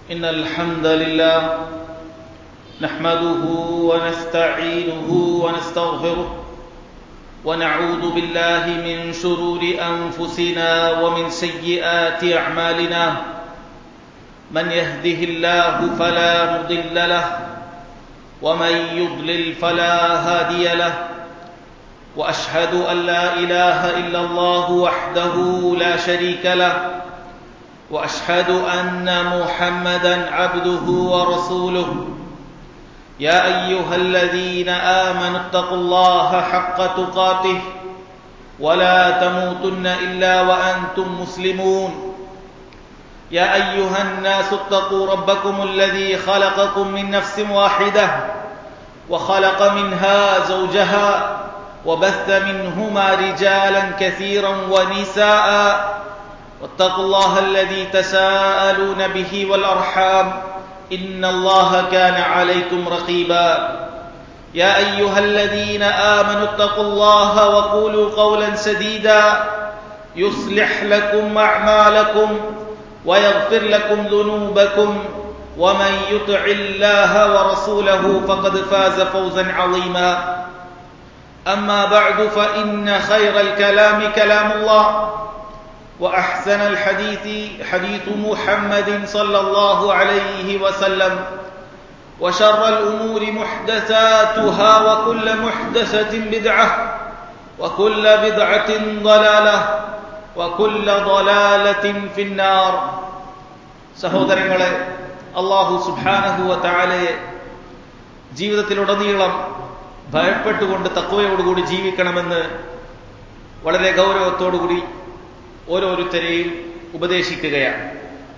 إن الحمد لله نحمده ونستعينه ونستغفره ونعوذ بالله من شرور أنفسنا ومن سيئات أعمالنا من يهده الله فلا مضل له ومن يضلل فلا هادي له واشهد ان لا اله الا الله وحده لا شريك له واشهد ان محمدا عبده ورسوله يا ايها الذين امنوا اتقوا الله حق تقاته ولا تموتن الا وانتم مسلمون يا ايها الناس اتقوا ربكم الذي خلقكم من نفس واحده وخلق منها زوجها وبث منهما رجالا كثيرا ونساء واتقوا الله الذي تساءلون به والارحام ان الله كان عليكم رقيبا يا ايها الذين امنوا اتقوا الله وقولوا قولا سديدا يصلح لكم اعمالكم ويغفر لكم ذنوبكم ومن يطع الله ورسوله فقد فاز فوزا عظيما اما بعد فان خير الكلام كلام الله واحسن الحديث حديث محمد صلى الله عليه وسلم وشر الامور محدثاتها وكل محدثه بدعه وكل بدعه ضلاله وكل ضلاله في النار സഹോദരങ്ങളെ അള്ളാഹു സുബ്ഹാനഹു വതആലയെ ജീവിതത്തിലുടനീളം ഭയപ്പെട്ടുകൊണ്ട് തത്വയോടുകൂടി ജീവിക്കണമെന്ന് വളരെ ഗൗരവത്തോടുകൂടി ഓരോരുത്തരെയും ഉപദേശിക്കുകയാണ്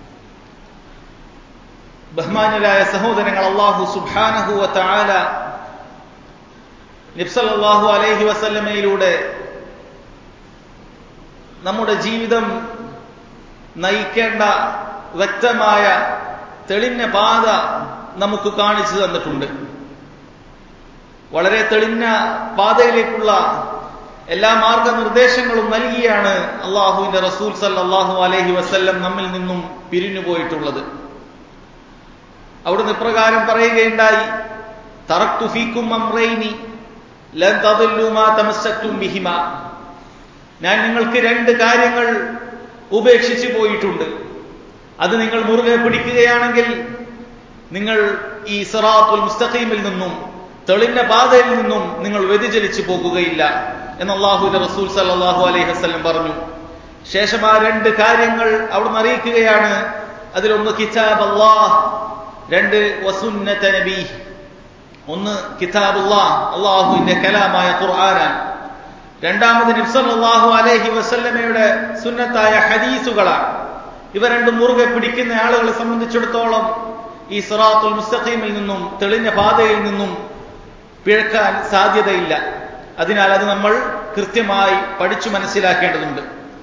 ബഹ്മാനരായ സഹോദരങ്ങൾ അള്ളാഹു സുബ്ഹാനഹു വതആല നബ്സല്ലാഹു അലൈഹി വസല്ലമയിലൂടെ നമ്മുടെ ജീവിതം നയിക്കേണ്ട വ്യക്തമായ തെളിഞ്ഞ പാത നമുക്ക് കാണിച്ചു തന്നിട്ടുണ്ട് വളരെ തെളിഞ്ഞ പാതയിലേക്കുള്ള എല്ലാ മാർഗനിർദ്ദേശങ്ങളും നൽകിയാണ് അള്ളാഹുവിന്റെ റസൂൽ സല്ലാഹു അലഹി വസ്ല്ലം നമ്മിൽ നിന്നും പിരിഞ്ഞു പോയിട്ടുള്ളത് അവിടുന്ന് ഇപ്രകാരം പറയുകയുണ്ടായി തറക്തു ഫീക്കും അമ്രൈനി ലൻ തദല്ലു മാ തമസ്സക്തും ബിഹിമ ഞാൻ നിങ്ങൾക്ക് രണ്ട് കാര്യങ്ങൾ ഉപേക്ഷിച്ചു പോയിട്ടുണ്ട് അത് നിങ്ങൾ മുറുകെ പിടിക്കുകയാണെങ്കിൽ നിങ്ങൾ ഈ സിറാത്തുൽ മുസ്തഖീമിൽ നിന്നും തെളിഞ്ഞ പാതയിൽ നിന്നും നിങ്ങൾ വ്യതിചലിച്ചു പോകുകയില്ല എന്ന് അള്ളാഹുവിന്റെ റസൂൽ സല്ലാഹു അലൈഹി വസ്ലം പറഞ്ഞു ശേഷം ആ രണ്ട് കാര്യങ്ങൾ അവിടുന്ന് അറിയിക്കുകയാണ് അതിലൊന്ന് കിതാബ് അള്ളാഹ് രണ്ട് വസുന്നത നബി ഒന്ന് കിതാബുല്ലാ അള്ളാഹുവിന്റെ കലാമായ ഖുർആനാണ് രണ്ടാമത് നിബ്സല്ലാഹു അലൈഹി വസല്ലമയുടെ സുന്നത്തായ ഹദീസുകളാണ് ഇവ രണ്ടും മുറുകെ പിടിക്കുന്ന ആളുകളെ സംബന്ധിച്ചിടത്തോളം ഈ സിറാത്തുൽ മുസ്തഖീമിൽ നിന്നും തെളിഞ്ഞ പാതയിൽ നിന്നും പിഴക്കാൻ സാധ്യതയില്ല അതിനാൽ അത് നമ്മൾ കൃത്യമായി പഠിച്ചു മനസ്സിലാക്കേണ്ടതുണ്ട്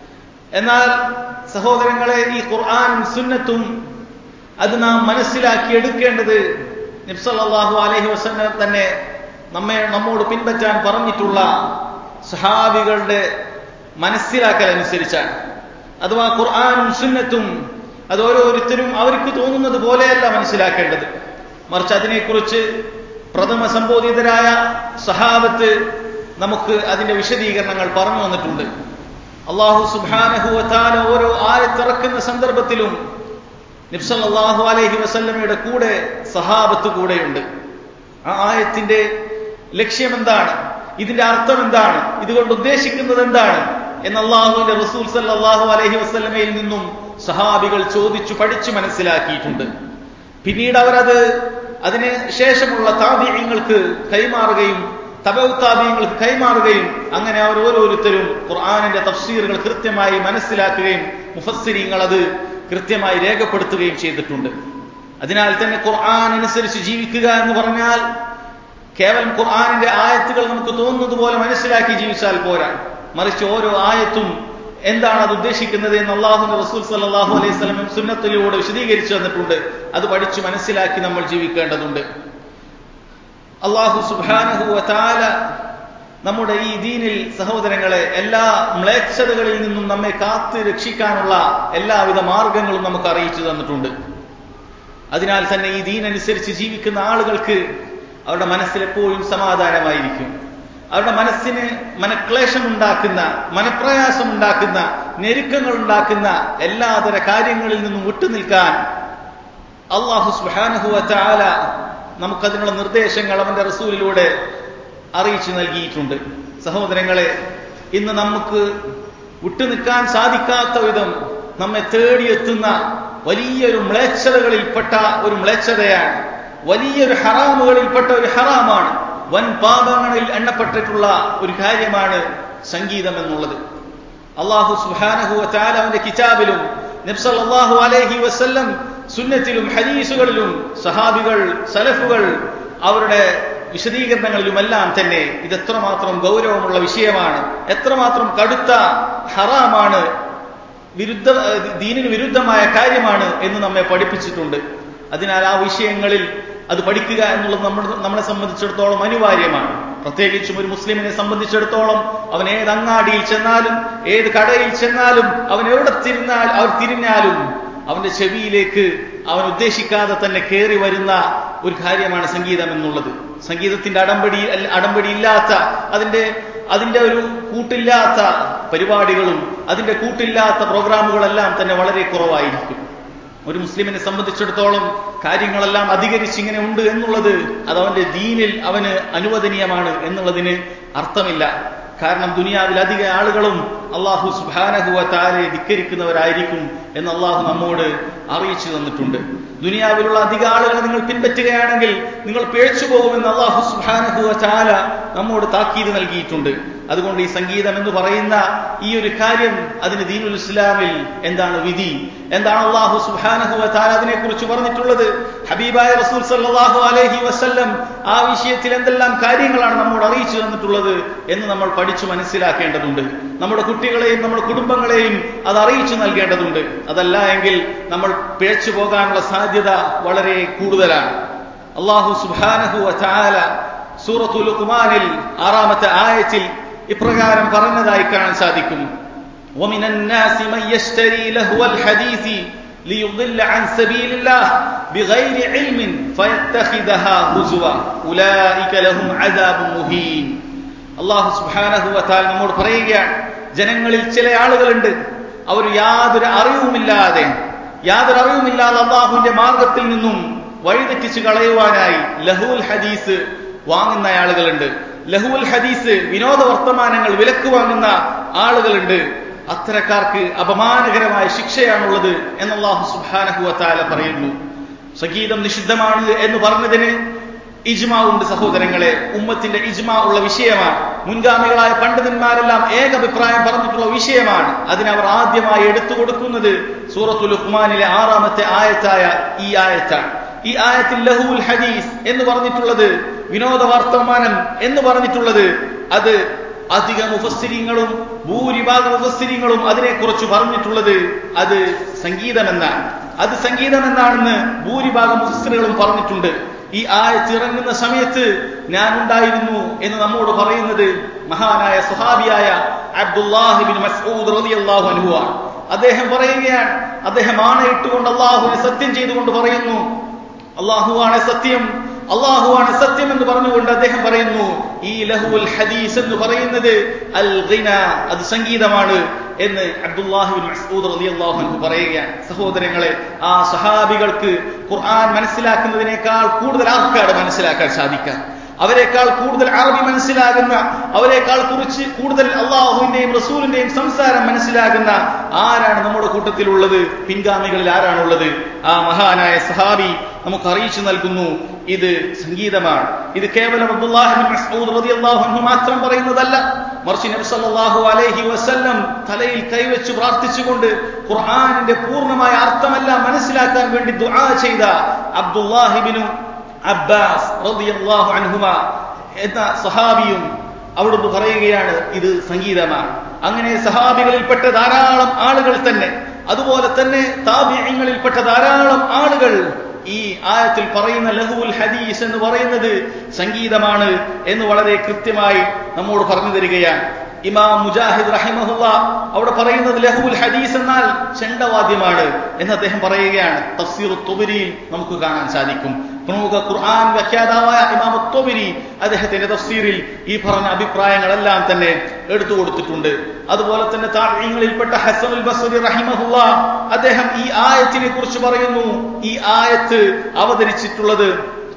എന്നാൽ സഹോദരങ്ങളെ ഈ ഖുർആാനും സുന്നത്തും അത് നാം മനസ്സിലാക്കി എടുക്കേണ്ടത് നിബ്സല്ലാഹു അലഹി വസ്ലം തന്നെ നമ്മെ നമ്മോട് പിൻപറ്റാൻ പറഞ്ഞിട്ടുള്ള സഹാബികളുടെ മനസ്സിലാക്കൽ അനുസരിച്ചാണ് അഥവാ ഖുർആാനും സുന്നത്തും അത് ഓരോരുത്തരും അവർക്ക് തോന്നുന്നത് പോലെയല്ല മനസ്സിലാക്കേണ്ടത് മറിച്ച് അതിനെക്കുറിച്ച് പ്രഥമ സംബോധിതരായ സഹാബത്ത് നമുക്ക് അതിന്റെ വിശദീകരണങ്ങൾ പറഞ്ഞു വന്നിട്ടുണ്ട് അള്ളാഹു സുബാനഹുവത്താല ഓരോ ആയത്തിറക്കുന്ന സന്ദർഭത്തിലും നിബ്സല്ലാഹു അലൈഹി വസല്ലമയുടെ കൂടെ സഹാബത്ത് കൂടെയുണ്ട് ആ ആയത്തിന്റെ ലക്ഷ്യം എന്താണ് ഇതിന്റെ അർത്ഥം എന്താണ് ഇതുകൊണ്ട് ഉദ്ദേശിക്കുന്നത് എന്താണ് എന്ന് അള്ളാഹുവിന്റെ റസൂൽ സല്ലാഹു അലൈഹി വസ്ലമയിൽ നിന്നും സഹാബികൾ ചോദിച്ചു പഠിച്ചു മനസ്സിലാക്കിയിട്ടുണ്ട് പിന്നീട് അവരത് അതിന് ശേഷമുള്ള താപീയങ്ങൾക്ക് കൈമാറുകയും തബവ് താപീയങ്ങൾക്ക് കൈമാറുകയും അങ്ങനെ അവർ ഓരോരുത്തരും ഖുർആാനിന്റെ തഫ്സീറുകൾ കൃത്യമായി മനസ്സിലാക്കുകയും മുഫസ്സിരിങ്ങൾ അത് കൃത്യമായി രേഖപ്പെടുത്തുകയും ചെയ്തിട്ടുണ്ട് അതിനാൽ തന്നെ ഖുർആൻ അനുസരിച്ച് ജീവിക്കുക എന്ന് പറഞ്ഞാൽ കേവലം ഖുർആാനിന്റെ ആയത്തുകൾ നമുക്ക് തോന്നുന്നത് പോലെ മനസ്സിലാക്കി ജീവിച്ചാൽ പോരാ മറിച്ച് ഓരോ ആയത്തും എന്താണ് അത് ഉദ്ദേശിക്കുന്നത് എന്ന് അള്ളാഹുന്റെ റസൂൽ സല്ലാഹു അലൈഹി സ്വലമും സുന്നത്തിലൂടെ വിശദീകരിച്ചു തന്നിട്ടുണ്ട് അത് പഠിച്ചു മനസ്സിലാക്കി നമ്മൾ ജീവിക്കേണ്ടതുണ്ട് അള്ളാഹു സുബാനഹു താല നമ്മുടെ ഈ ദീനിൽ സഹോദരങ്ങളെ എല്ലാ മ്ലേച്ഛതകളിൽ നിന്നും നമ്മെ കാത്ത് രക്ഷിക്കാനുള്ള എല്ലാവിധ മാർഗങ്ങളും നമുക്ക് അറിയിച്ചു തന്നിട്ടുണ്ട് അതിനാൽ തന്നെ ഈ ദീനനുസരിച്ച് ജീവിക്കുന്ന ആളുകൾക്ക് അവരുടെ മനസ്സിൽ എപ്പോഴും സമാധാനമായിരിക്കും അവരുടെ മനസ്സിന് മനക്ലേശമുണ്ടാക്കുന്ന മനപ്രയാസമുണ്ടാക്കുന്ന ഞെരുക്കങ്ങൾ ഉണ്ടാക്കുന്ന എല്ലാതര കാര്യങ്ങളിൽ നിന്നും വിട്ടുനിൽക്കാൻ അള്ളാഹു സുഹാനഹുവ ചാല നമുക്കതിനുള്ള നിർദ്ദേശങ്ങൾ അവന്റെ റസൂലിലൂടെ അറിയിച്ചു നൽകിയിട്ടുണ്ട് സഹോദരങ്ങളെ ഇന്ന് നമുക്ക് വിട്ടുനിൽക്കാൻ സാധിക്കാത്ത വിധം നമ്മെ തേടിയെത്തുന്ന വലിയൊരു മ്ലേച്ഛതകളിൽപ്പെട്ട ഒരു മ്ലേച്ഛതയാണ് വലിയൊരു ഹറാമുകളിൽപ്പെട്ട ഒരു ഹറാമാണ് വൻ പാപങ്ങളിൽ എണ്ണപ്പെട്ടിട്ടുള്ള ഒരു കാര്യമാണ് സംഗീതം എന്നുള്ളത് അള്ളാഹു സുഹാനഹു ചാല അവന്റെ കിതാബിലും നബ്സല്ലാഹു അലൈഹി വസല്ലം സുന്നത്തിലും ഹദീസുകളിലും സഹാബികൾ സലഫുകൾ അവരുടെ വിശദീകരണങ്ങളിലുമെല്ലാം തന്നെ ഇത് എത്രമാത്രം ഗൗരവമുള്ള വിഷയമാണ് എത്രമാത്രം കടുത്ത ഹറാമാണ് വിരുദ്ധ ദീനിന് വിരുദ്ധമായ കാര്യമാണ് എന്ന് നമ്മെ പഠിപ്പിച്ചിട്ടുണ്ട് അതിനാൽ ആ വിഷയങ്ങളിൽ അത് പഠിക്കുക എന്നുള്ളത് നമ്മൾ നമ്മളെ സംബന്ധിച്ചിടത്തോളം അനിവാര്യമാണ് പ്രത്യേകിച്ചും ഒരു മുസ്ലിമിനെ സംബന്ധിച്ചിടത്തോളം അവൻ ഏത് അങ്ങാടിയിൽ ചെന്നാലും ഏത് കടയിൽ ചെന്നാലും അവൻ എവിടെ തിരിഞ്ഞാൽ അവർ തിരിഞ്ഞാലും അവന്റെ ചെവിയിലേക്ക് അവൻ ഉദ്ദേശിക്കാതെ തന്നെ കയറി വരുന്ന ഒരു കാര്യമാണ് സംഗീതം എന്നുള്ളത് സംഗീതത്തിന്റെ അടമ്പടി അടമ്പടി ഇല്ലാത്ത അതിന്റെ അതിന്റെ ഒരു കൂട്ടില്ലാത്ത പരിപാടികളും അതിന്റെ കൂട്ടില്ലാത്ത പ്രോഗ്രാമുകളെല്ലാം തന്നെ വളരെ കുറവായിരിക്കും ഒരു മുസ്ലിമിനെ സംബന്ധിച്ചിടത്തോളം കാര്യങ്ങളെല്ലാം അധികരിച്ച് ഇങ്ങനെ ഉണ്ട് എന്നുള്ളത് അത് അവന്റെ ദീനിൽ അവന് അനുവദനീയമാണ് എന്നുള്ളതിന് അർത്ഥമില്ല കാരണം ദുനിയാവിൽ അധിക ആളുകളും അള്ളാഹു സുബാനഹുവ താരെ ധിക്കരിക്കുന്നവരായിരിക്കും എന്ന് അള്ളാഹു നമ്മോട് അറിയിച്ചു തന്നിട്ടുണ്ട് ദുനിയാവിലുള്ള അധിക ആളുകളെ നിങ്ങൾ പിൻപറ്റുകയാണെങ്കിൽ നിങ്ങൾ പിഴച്ചു പോകുമെന്ന് അള്ളാഹു സുബാനഹുവ ചാല നമ്മോട് താക്കീത് നൽകിയിട്ടുണ്ട് അതുകൊണ്ട് ഈ സംഗീതം എന്ന് പറയുന്ന ഈ ഒരു കാര്യം അതിന് ദീനുൽ ഇസ്ലാമിൽ എന്താണ് വിധി എന്താണ് അള്ളാഹു സുബാനഹുവ താല അതിനെക്കുറിച്ച് പറഞ്ഞിട്ടുള്ളത് ഹബീബായ റസൂൽ സല്ലാഹു അലഹി വസ്ല്ലം ആ വിഷയത്തിൽ എന്തെല്ലാം കാര്യങ്ങളാണ് നമ്മോട് അറിയിച്ചു തന്നിട്ടുള്ളത് എന്ന് നമ്മൾ പഠിച്ചു മനസ്സിലാക്കേണ്ടതുണ്ട് നമ്മുടെ കുട്ടികളെയും നമ്മുടെ കുടുംബങ്ങളെയും അത് അറിയിച്ചു നൽകേണ്ടതുണ്ട് അതല്ല എങ്കിൽ നമ്മൾ പിഴച്ചു പോകാനുള്ള സാധ്യത വളരെ കൂടുതലാണ് അള്ളാഹു സുബാനഹു ചാല സൂറത്തു ലുഖ്മാനിൽ ആറാമത്തെ ആയത്തിൽ ഇപ്രകാരം പറഞ്ഞതായി കാണാൻ സാധിക്കും ومن الناس من يشتري لهو الحديث ليضل عن سبيل الله بغير علم فيتخذها هزوا أولئك لهم عذاب مهين അള്ളാഹു സുബാനഹു വത്താൽ നമ്മോട് പറയുകയാണ് ജനങ്ങളിൽ ചില ആളുകളുണ്ട് അവർ യാതൊരു അറിവുമില്ലാതെ യാതൊരു അറിവുമില്ലാതെ അള്ളാഹുവിന്റെ മാർഗത്തിൽ നിന്നും വഴിതെറ്റിച്ച് കളയുവാനായി ലഹുൽ ഹദീസ് വാങ്ങുന്ന ആളുകളുണ്ട് ലഹുൽ ഹദീസ് വിനോദ വർത്തമാനങ്ങൾ വിലക്ക് വാങ്ങുന്ന ആളുകളുണ്ട് അത്തരക്കാർക്ക് അപമാനകരമായ ശിക്ഷയാണുള്ളത് എന്ന് അള്ളാഹു സുബാനഹു വത്താല പറയുന്നു സംഗീതം നിഷിദ്ധമാണ് എന്ന് പറഞ്ഞതിന് ഇജ്മാ ഉണ്ട് സഹോദരങ്ങളെ ഉമ്മത്തിന്റെ ഇജ്മാ ഉള്ള വിഷയമാണ് മുൻഗാമികളായ പണ്ഡിതന്മാരെല്ലാം ഏകഭിപ്രായം പറഞ്ഞിട്ടുള്ള വിഷയമാണ് അതിനവർ ആദ്യമായി എടുത്തു കൊടുക്കുന്നത് സൂറത്തുൽ ഉഖ്മാനിലെ ആറാമത്തെ ആയത്തായ ഈ ആയത്താണ് ഈ ആയത്തിൽ ലഹുൽ ഹദീസ് എന്ന് പറഞ്ഞിട്ടുള്ളത് വിനോദ വർത്തമാനം എന്ന് പറഞ്ഞിട്ടുള്ളത് അത് അധിക മുഫസ്സിരിങ്ങളും ഭൂരിഭാഗ മുഫസ്സിരിങ്ങളും അതിനെക്കുറിച്ച് പറഞ്ഞിട്ടുള്ളത് അത് സംഗീതമെന്നാണ് അത് സംഗീതമെന്നാണെന്ന് ഭൂരിഭാഗം മുഫസ്സിറുകളും പറഞ്ഞിട്ടുണ്ട് ഈ ആയത്ത് ഇറങ്ങുന്ന സമയത്ത് ഞാൻ ഉണ്ടായിരുന്നു എന്ന് നമ്മോട് പറയുന്നത് മഹാനായ സുഹാബിയായ അബ്ദുല്ലാഹിബിൻ മസ്ഊദ് റളിയല്ലാഹു അൻഹു ആണ് അദ്ദേഹം പറയുകയാണ് അദ്ദേഹം ആണയിട്ടുകൊണ്ട് അള്ളാഹുവിനെ സത്യം ചെയ്തുകൊണ്ട് പറയുന്നു അള്ളാഹുവാണ് സത്യം അള്ളാഹുവാണ് സത്യം എന്ന് പറഞ്ഞുകൊണ്ട് അദ്ദേഹം പറയുന്നു ഈ ലഹുൽ ഹദീസ് എന്ന് പറയുന്നത് അൽ ഗിന അത് സംഗീതമാണ് എന്ന് അബ്ദുല്ലാഹിബിൻ മസ്ഊദ് റളിയല്ലാഹു അൻഹു പറയുകയാണ് സഹോദരങ്ങളെ ആ സഹാബികൾക്ക് ഖുർആൻ മനസ്സിലാക്കുന്നതിനേക്കാൾ കൂടുതൽ ആർക്കാണ് മനസ്സിലാക്കാൻ സാധിക്കുക അവരെക്കാൾ കൂടുതൽ അറബി മനസ്സിലാകുന്ന അവരെക്കാൾ കുറിച്ച് കൂടുതൽ അള്ളാഹുവിന്റെയും റസൂലിന്റെയും സംസാരം മനസ്സിലാകുന്ന ആരാണ് നമ്മുടെ കൂട്ടത്തിലുള്ളത് പിൻഗാമികളിൽ ആരാണുള്ളത് ആ മഹാനായ സഹാബി നമുക്ക് അറിയിച്ചു നൽകുന്നു ഇത് സംഗീതമാണ് ഇത് കേവലം അബ്ദുല്ലാഹിബിൻ മസ്ഊദ് റളിയല്ലാഹു അൻഹു മാത്രം പറയുന്നതല്ല മറിച്ച് നബി സല്ലല്ലാഹു അലൈഹി വസല്ലം തലയിൽ കൈവച്ച് പ്രാർത്ഥിച്ചുകൊണ്ട് ഖുർആനിന്റെ പൂർണ്ണമായ അർത്ഥമെല്ലാം മനസ്സിലാക്കാൻ വേണ്ടി ദുആ ചെയ്ത അബ്ദുല്ലാഹിബിനു അബ്ബാസ് റളിയല്ലാഹു അൻഹുമ എന്ന സഹാബിയും അവിടുന്ന് പറയുകയാണ് ഇത് സംഗീതമാണ് അങ്ങനെ സഹാബികളിൽപ്പെട്ട ധാരാളം ആളുകൾ തന്നെ അതുപോലെ തന്നെ താബിയങ്ങളിൽപ്പെട്ട ധാരാളം ആളുകൾ ഈ ആയത്തിൽ പറയുന്ന ലഹുൽ ഹദീസ് എന്ന് പറയുന്നത് സംഗീതമാണ് എന്ന് വളരെ കൃത്യമായി നമ്മോട് പറഞ്ഞു തരികയാണ് ഇമാം മുജാഹിദ് റഹിമഹുല്ല അവിടെ പറയുന്നത് ലഹുൽ ഹദീസ് എന്നാൽ ചെണ്ടവാദ്യമാണ് എന്ന് അദ്ദേഹം പറയുകയാണ് തഫ്സീർ തുബരിയിൽ നമുക്ക് കാണാൻ സാധിക്കും പ്രമുഖ ഖുർആൻ വ്യാഖ്യാതാവായ ഇമാം തുബരി അദ്ദേഹത്തിന്റെ തഫ്സീറിൽ ഈ പറഞ്ഞ അഭിപ്രായങ്ങളെല്ലാം തന്നെ എടുത്തു കൊടുത്തിട്ടുണ്ട് അതുപോലെ തന്നെ താഴ്യങ്ങളിൽപ്പെട്ട ഹസനുൽ ബസരി റഹിമഹുല്ല അദ്ദേഹം ഈ ആയത്തിനെ കുറിച്ച് പറയുന്നു ഈ ആയത്ത് അവതരിച്ചിട്ടുള്ളത്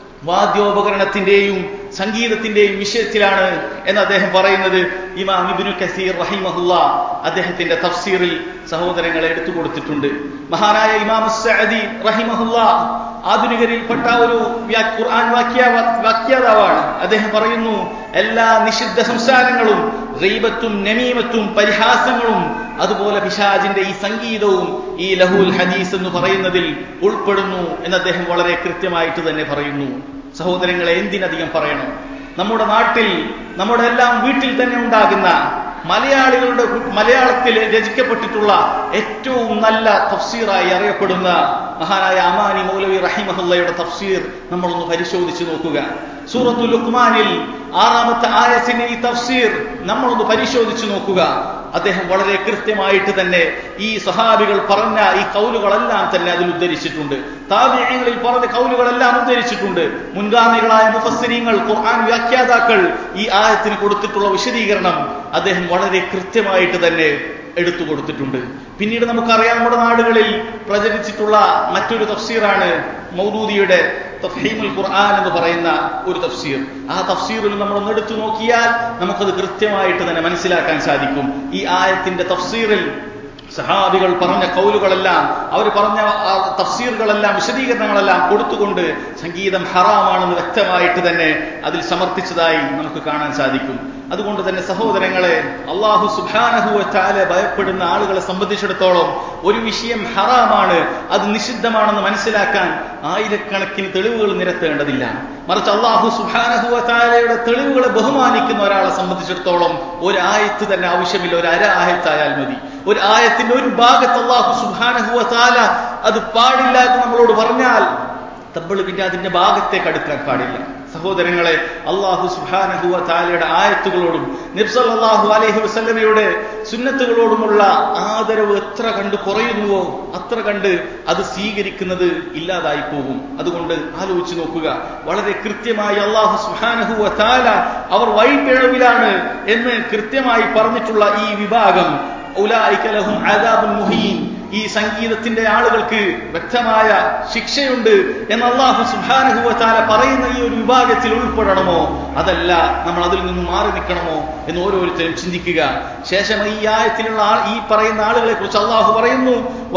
വാദ്യോപകരണത്തിന്റെയും സംഗീതത്തിന്റെയും വിഷയത്തിലാണ് എന്ന് അദ്ദേഹം പറയുന്നത് ഇമാം ഇബ്നു കസീർ റഹിമഹുല്ല അദ്ദേഹത്തിന്റെ തഫ്സീറിൽ സഹോദരങ്ങളെ എടുത്തു കൊടുത്തിട്ടുണ്ട് മഹാനായ ഇമാം സഅദി റഹിമഹുല്ല ആധുനികരിൽപ്പെട്ട ഒരു ഖുർആൻ വാക്യ വാക്യാതാവാണ് അദ്ദേഹം പറയുന്നു എല്ലാ നിഷിദ്ധ സംസാരങ്ങളും ഗൈബത്തും നമീമത്തും പരിഹാസങ്ങളും അതുപോലെ പിശാജിന്റെ ഈ സംഗീതവും ഈ ലഹുൽ ഹദീസ് എന്ന് പറയുന്നതിൽ ഉൾപ്പെടുന്നു എന്ന് അദ്ദേഹം വളരെ കൃത്യമായിട്ട് തന്നെ പറയുന്നു സഹോദരങ്ങളെ എന്തിനധികം പറയണം നമ്മുടെ നാട്ടിൽ നമ്മുടെ എല്ലാം വീട്ടിൽ തന്നെ ഉണ്ടാകുന്ന മലയാളികളുടെ മലയാളത്തിൽ രചിക്കപ്പെട്ടിട്ടുള്ള ഏറ്റവും നല്ല തഫ്സീറായി അറിയപ്പെടുന്ന മഹാനായ അമാനി മൗലവി റഹിമഹുല്ലയുടെ തഫ്സീർ നമ്മളൊന്ന് പരിശോധിച്ചു നോക്കുക സൂറത്തു ലുക്മാനിൽ ആറാമത്തെ ആയത്തിന്റെ ഈ തഫ്സീർ നമ്മളൊന്ന് പരിശോധിച്ചു നോക്കുക അദ്ദേഹം വളരെ കൃത്യമായിട്ട് തന്നെ ഈ സഹാബികൾ പറഞ്ഞ ഈ കൗലുകളെല്ലാം തന്നെ അതിൽ ഉദ്ധരിച്ചിട്ടുണ്ട് താവ്യങ്ങളിൽ പറഞ്ഞ കൗലുകളെല്ലാം ഉദ്ധരിച്ചിട്ടുണ്ട് മുൻഗാമികളായ മുഫസ്സിരിങ്ങൾ ഖുർആൻ വ്യാഖ്യാതാക്കൾ ഈ ആയത്തിന് കൊടുത്തിട്ടുള്ള വിശദീകരണം അദ്ദേഹം വളരെ കൃത്യമായിട്ട് തന്നെ എടുത്തു കൊടുത്തിട്ടുണ്ട് പിന്നീട് നമുക്കറിയാം നമ്മുടെ നാടുകളിൽ പ്രചരിച്ചിട്ടുള്ള മറ്റൊരു തഫ്സീറാണ് മൗദൂദിയുടെ തഫ്ഹീമുൽ ഖുർആൻ എന്ന് പറയുന്ന ഒരു തഫ്സീർ ആ തഫ്സീറിൽ നമ്മൾ ഒന്ന് എടുത്തു നോക്കിയാൽ നമുക്കത് കൃത്യമായിട്ട് തന്നെ മനസ്സിലാക്കാൻ സാധിക്കും ഈ ആയത്തിന്റെ തഫ്സീറിൽ സഹാബികൾ പറഞ്ഞ കൗലുകളെല്ലാം അവർ പറഞ്ഞ തഫ്സീറുകളെല്ലാം വിശദീകരണങ്ങളെല്ലാം കൊടുത്തുകൊണ്ട് സംഗീതം ഹറാമാണെന്ന് വ്യക്തമായിട്ട് തന്നെ അതിൽ സമർത്ഥിച്ചതായി നമുക്ക് കാണാൻ സാധിക്കും അതുകൊണ്ട് തന്നെ സഹോദരങ്ങളെ അള്ളാഹു സുഖാനഹുവറ്റാലെ ഭയപ്പെടുന്ന ആളുകളെ സംബന്ധിച്ചിടത്തോളം ഒരു വിഷയം ഹറാമാണ് അത് നിഷിദ്ധമാണെന്ന് മനസ്സിലാക്കാൻ ആയിരക്കണക്കിന് തെളിവുകൾ നിരത്തേണ്ടതില്ല മറിച്ച് അള്ളാഹു സുഖാനഹുവറ്റാലയുടെ തെളിവുകളെ ബഹുമാനിക്കുന്ന ഒരാളെ സംബന്ധിച്ചിടത്തോളം ഒരു ആയത്ത് തന്നെ ആവശ്യമില്ല ഒരു അര ആയത്തായാൽ മതി ഒരു ആയത്തിന്റെ ഒരു ഭാഗത്ത് അള്ളാഹു സുഖാനഹുവത്താല അത് പാടില്ല എന്ന് നമ്മളോട് പറഞ്ഞാൽ തബ്ബള് പിന്നെ അതിന്റെ ഭാഗത്തേക്ക് അടുക്കാൻ പാടില്ല സഹോദരങ്ങളെ അള്ളാഹു സുഹാനഹുവ താലയുടെ ആയത്തുകളോടും നിബ്സല്ലാഹു അലൈഹി വസല്ലമയുടെ സുന്നത്തുകളോടുമുള്ള ആദരവ് എത്ര കണ്ട് കുറയുന്നുവോ അത്ര കണ്ട് അത് സ്വീകരിക്കുന്നത് ഇല്ലാതായി പോകും അതുകൊണ്ട് ആലോചിച്ച് നോക്കുക വളരെ കൃത്യമായി അള്ളാഹു സുഹാനഹുവ താല അവർ വഴിപ്പിഴവിലാണ് എന്ന് കൃത്യമായി പറഞ്ഞിട്ടുള്ള ഈ വിഭാഗം ഉലായിക്കലഹും ആദാബുൽ മുഹീൻ ഈ സംഗീതത്തിന്റെ ആളുകൾക്ക് വ്യക്തമായ ശിക്ഷയുണ്ട് എന്ന് അള്ളാഹു സുബാനഹുവത്താല പറയുന്ന ഈ ഒരു വിഭാഗത്തിൽ ഉൾപ്പെടണമോ അതല്ല നമ്മൾ അതിൽ നിന്ന് മാറി നിൽക്കണമോ എന്ന് ഓരോരുത്തരും ചിന്തിക്കുക ശേഷം ഈ ആയത്തിലുള്ള ആൾ ഈ പറയുന്ന ആളുകളെ കുറിച്ച് അള്ളാഹു പറയുന്നു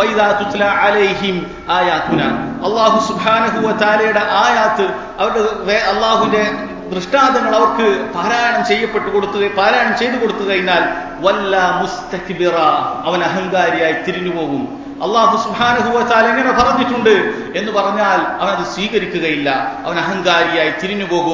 അലൈഹിം ആയാത്തുന അള്ളാഹു സുബാനഹുവത്താലയുടെ ആയാത്ത് അവരുടെ അള്ളാഹുവിന്റെ ദൃഷ്ടാന്തങ്ങൾ അവർക്ക് പാരായണം ചെയ്യപ്പെട്ടു കൊടുത്തു പാരായണം ചെയ്തു കൊടുത്തു കഴിഞ്ഞാൽ വല്ല മുസ്തക്ബിറ അവൻ അഹങ്കാരിയായി തിരിഞ്ഞു പോകും അള്ളാഹു സുഹാനുഭവത്താൽ എങ്ങനെ പറഞ്ഞിട്ടുണ്ട് എന്ന് പറഞ്ഞാൽ അവൻ അത് സ്വീകരിക്കുകയില്ല അവൻ അഹങ്കാരിയായി തിരിഞ്ഞു പോകും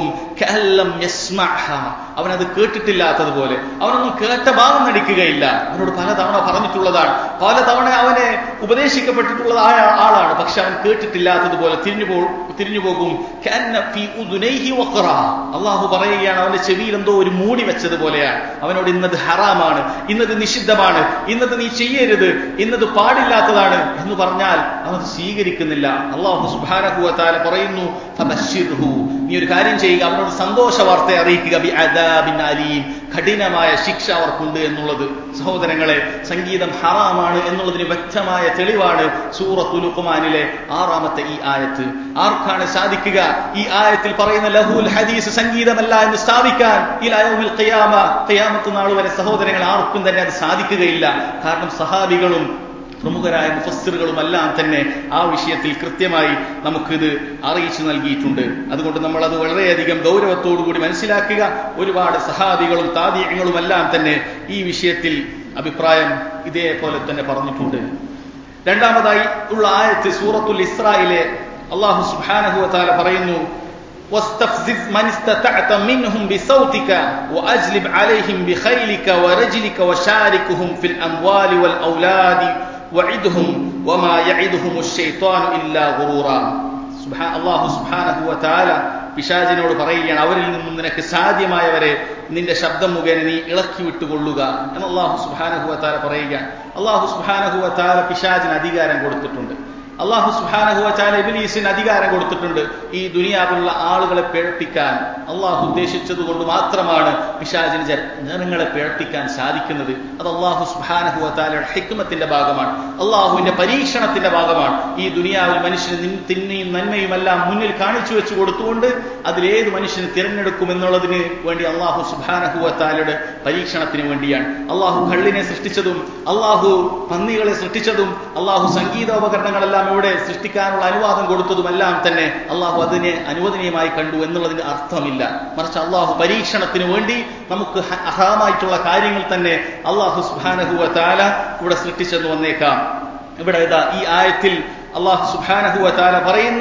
അവൻ അത് കേട്ടിട്ടില്ലാത്തതുപോലെ അവനൊന്നും കേട്ട ഭാവം നടിക്കുകയില്ല അവനോട് പലതവണ പറഞ്ഞിട്ടുള്ളതാണ് പലതവണ അവനെ ഉപദേശിക്കപ്പെട്ടിട്ടുള്ളതായ ആളാണ് പക്ഷെ അവൻ കേട്ടിട്ടില്ലാത്തതുപോലെ തിരിഞ്ഞു പോ തിരിഞ്ഞു പോകും അള്ളാഹു പറയുകയാണ് അവന്റെ ചെവിയിൽ എന്തോ ഒരു മൂടി വെച്ചതുപോലെയാണ് അവനോട് ഇന്നത് ഹറാമാണ് ഇന്നത് നിഷിദ്ധമാണ് ഇന്നത് നീ ചെയ്യരുത് ഇന്നത് പാടില്ലാത്തതാണ് എന്ന് പറഞ്ഞാൽ അവൻ സ്വീകരിക്കുന്നില്ല അള്ളാഹു സുബാനഹുവത്താല പറയുന്നു നീ ഒരു കാര്യം ചെയ്യുക അവനോട് സന്തോഷ വാർത്ത അറിയിക്കുക ബി അദാബിൻ അലീം കഠിനമായ ശിക്ഷ അവർക്കുണ്ട് എന്നുള്ളത് സഹോദരങ്ങളെ സംഗീതം ഹറാമാണ് എന്നുള്ളതിന് വ്യക്തമായ തെളിവാണ് സൂറത്തു ലുഖ്മാനിലെ ആറാമത്തെ ഈ ആയത്ത് ആർക്കാണ് സാധിക്കുക ഈ ആയത്തിൽ പറയുന്ന ലഹുൽ ഹദീസ് സംഗീതമല്ല എന്ന് സ്ഥാപിക്കാൻ ഈ ലയോമിൽ ഖിയാമ ഖിയാമത്ത് നാൾ വരെ സഹോദരങ്ങൾ ആർക്കും തന്നെ അത് സാധിക്കുകയില്ല കാരണം സഹാബികളും പ്രമുഖരായ മുഫസ്സിറുകളും എല്ലാം തന്നെ ആ വിഷയത്തിൽ കൃത്യമായി നമുക്കിത് അറിയിച്ചു നൽകിയിട്ടുണ്ട് അതുകൊണ്ട് നമ്മൾ അത് വളരെയധികം ഗൗരവത്തോടുകൂടി മനസ്സിലാക്കുക ഒരുപാട് സഹാബികളും താദീയങ്ങളും എല്ലാം തന്നെ ഈ വിഷയത്തിൽ അഭിപ്രായം ഇതേപോലെ തന്നെ പറഞ്ഞിട്ടുണ്ട് രണ്ടാമതായി ഉള്ള ആയത്ത് സൂറത്തുൽ ഇസ്രായിലെ അള്ളാഹു സുബ്ഹാനഹു വതആല പറയുന്നു واستفزز من استطعت منهم بصوتك وأجلب عليهم بخيلك ورجلك وشاركهم في الأموال والأولاد وعدهم وما يعدهم الشيطان إلا غرورا سبحان الله سبحانه وتعالى പിശാജിനോട് പറയുകയാണ് അവരിൽ നിന്നും നിനക്ക് സാധ്യമായവരെ നിന്റെ ശബ്ദം മുഖേന നീ ഇളക്കി വിട്ടുകൊള്ളുക എന്ന് അള്ളാഹു സുബാനഹുവത്താല പറയുകയാണ് അള്ളാഹു സുബാനഹുവത്താല പിശാജിന് അധികാരം കൊടുത്തിട്ടുണ്ട് അള്ളാഹു സുഹാനഹുവച്ചാല ഇബിലീസിന് അധികാരം കൊടുത്തിട്ടുണ്ട് ഈ ദുനിയാവിലുള്ള ആളുകളെ പിഴപ്പിക്കാൻ അള്ളാഹു ഉദ്ദേശിച്ചത് കൊണ്ട് മാത്രമാണ് പിശാചിന് ജനങ്ങളെ പിഴപ്പിക്കാൻ സാധിക്കുന്നത് അത് അള്ളാഹു സുഹാനഹുവത്താലയുടെ ഹിക്മത്തിന്റെ ഭാഗമാണ് അള്ളാഹുവിന്റെ പരീക്ഷണത്തിന്റെ ഭാഗമാണ് ഈ ദുനിയാവിൽ മനുഷ്യന് തിന്മയും നന്മയുമെല്ലാം മുന്നിൽ കാണിച്ചു വെച്ചു കൊടുത്തുകൊണ്ട് അതിലേത് മനുഷ്യന് തിരഞ്ഞെടുക്കും എന്നുള്ളതിന് വേണ്ടി അള്ളാഹു സുഹാനഹുവത്താലയുടെ പരീക്ഷണത്തിന് വേണ്ടിയാണ് അള്ളാഹു കള്ളിനെ സൃഷ്ടിച്ചതും അള്ളാഹു പന്നികളെ സൃഷ്ടിച്ചതും അള്ളാഹു സംഗീതോപകരണങ്ങളെല്ലാം ഇവിടെ സൃഷ്ടിക്കാനുള്ള അനുവാദം കൊടുത്തതുമെല്ലാം തന്നെ അള്ളാഹു അതിനെ അനുവദനീയമായി കണ്ടു എന്നുള്ളതിന് അർത്ഥമില്ല മറിച്ച് അള്ളാഹു പരീക്ഷണത്തിന് വേണ്ടി നമുക്ക് അഹാമായിട്ടുള്ള കാര്യങ്ങൾ തന്നെ അള്ളാഹു സുബാനഹുവ താല ഇവിടെ സൃഷ്ടിച്ചെന്ന് വന്നേക്കാം ഇവിടെ ഇതാ ഈ ആയത്തിൽ അള്ളാഹു സുബാനഹുവ താല പറയുന്ന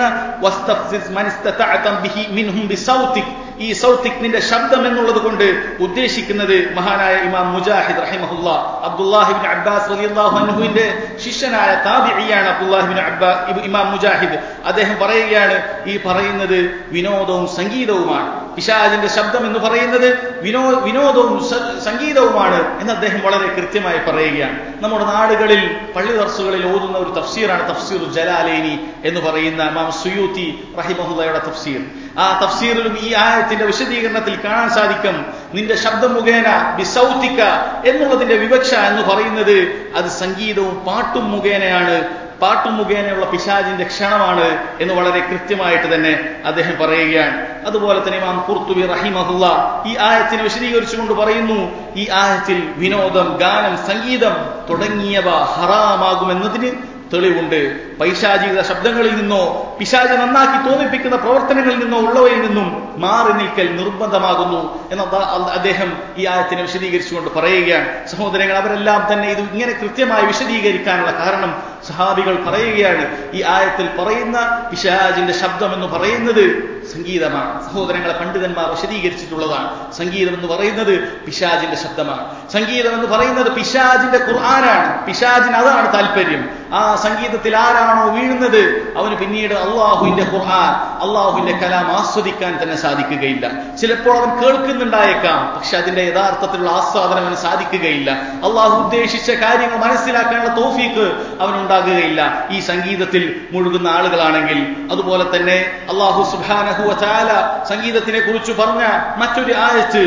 ഈ സൗത്തിക് നിന്റെ ശബ്ദം എന്നുള്ളത് കൊണ്ട് ഉദ്ദേശിക്കുന്നത് മഹാനായ ഇമാം മുജാഹിദ് റഹിമഹുല്ല അബ്ദുല്ലാഹിബിൻ അബ്ബാസ് റളിയല്ലാഹു അൻഹുവിന്റെ ശിഷ്യനായ താബിഇയാണ് അബ്ദുല്ലാഹിബിൻ അബ്ബാസ് ഇമാം മുജാഹിദ് അദ്ദേഹം പറയുകയാണ് ഈ പറയുന്നത് വിനോദവും സംഗീതവുമാണ് പിശാജിന്റെ ശബ്ദം എന്ന് പറയുന്നത് വിനോ വിനോദവും സംഗീതവുമാണ് എന്ന് അദ്ദേഹം വളരെ കൃത്യമായി പറയുകയാണ് നമ്മുടെ നാടുകളിൽ പള്ളി ദർസുകളിൽ ഓതുന്ന ഒരു തഫ്സീറാണ് തഫ്സീർ ജലാലേനി എന്ന് പറയുന്ന ഇമാം സുയൂത്തി റഹിമഹുല്ലയുടെ തഫ്സീർ ആ തഫ്സീറിലും ഈ ആയത്തിന്റെ വിശദീകരണത്തിൽ കാണാൻ സാധിക്കും നിന്റെ ശബ്ദം മുഖേന ബിസൗത്തിക്ക എന്നുള്ളതിന്റെ വിവക്ഷ എന്ന് പറയുന്നത് അത് സംഗീതവും പാട്ടും മുഖേനയാണ് പാട്ടും മുഖേനയുള്ള പിശാജിന്റെ ക്ഷണമാണ് എന്ന് വളരെ കൃത്യമായിട്ട് തന്നെ അദ്ദേഹം പറയുകയാണ് അതുപോലെ തന്നെ ഇമാം കുർത്തുബി റഹിമഹുല്ല ഈ ആയത്തിനെ വിശദീകരിച്ചുകൊണ്ട് പറയുന്നു ഈ ആയത്തിൽ വിനോദം ഗാനം സംഗീതം തുടങ്ങിയവ ഹറാമാകുമെന്നതിന് തെളിവുണ്ട് പൈശാചിക ശബ്ദങ്ങളിൽ നിന്നോ പിശാച നന്നാക്കി തോന്നിപ്പിക്കുന്ന പ്രവർത്തനങ്ങളിൽ നിന്നോ ഉള്ളവയിൽ നിന്നും മാറി നിൽക്കൽ നിർബന്ധമാകുന്നു എന്ന് അദ്ദേഹം ഈ ആയത്തിനെ വിശദീകരിച്ചുകൊണ്ട് പറയുകയാണ് സഹോദരങ്ങൾ അവരെല്ലാം തന്നെ ഇത് ഇങ്ങനെ കൃത്യമായി വിശദീകരിക്കാനുള്ള കാരണം സഹാബികൾ പറയുകയാണ് ഈ ആയത്തിൽ പറയുന്ന പിശാജിന്റെ ശബ്ദം എന്ന് പറയുന്നത് സംഗീതമാണ് സഹോദരങ്ങളെ പണ്ഡിതന്മാർ വിശദീകരിച്ചിട്ടുള്ളതാണ് സംഗീതം എന്ന് പറയുന്നത് പിശാജിന്റെ ശബ്ദമാണ് സംഗീതം എന്ന് പറയുന്നത് പിശാജിന്റെ ഖുർആനാണ് പിശാജിന് അതാണ് താല്പര്യം ആ സംഗീതത്തിൽ ആരാണോ വീഴുന്നത് അവന് പിന്നീട് അള്ളാഹുവിന്റെ ഖുർആൻ അള്ളാഹുവിന്റെ കലാം ആസ്വദിക്കാൻ തന്നെ സാധിക്കുകയില്ല ചിലപ്പോൾ അവൻ കേൾക്കുന്നുണ്ടായേക്കാം പക്ഷെ അതിന്റെ യഥാർത്ഥത്തിലുള്ള ആസ്വാദനം അവന് സാധിക്കുകയില്ല അള്ളാഹു ഉദ്ദേശിച്ച കാര്യങ്ങൾ മനസ്സിലാക്കാനുള്ള തോഫീക്ക് അവനുണ്ടാകുകയില്ല ഈ സംഗീതത്തിൽ മുഴുകുന്ന ആളുകളാണെങ്കിൽ അതുപോലെ തന്നെ അള്ളാഹു സുബാനഹുവ ചാല സംഗീതത്തിനെ കുറിച്ച് പറഞ്ഞ മറ്റൊരു ആയത്ത്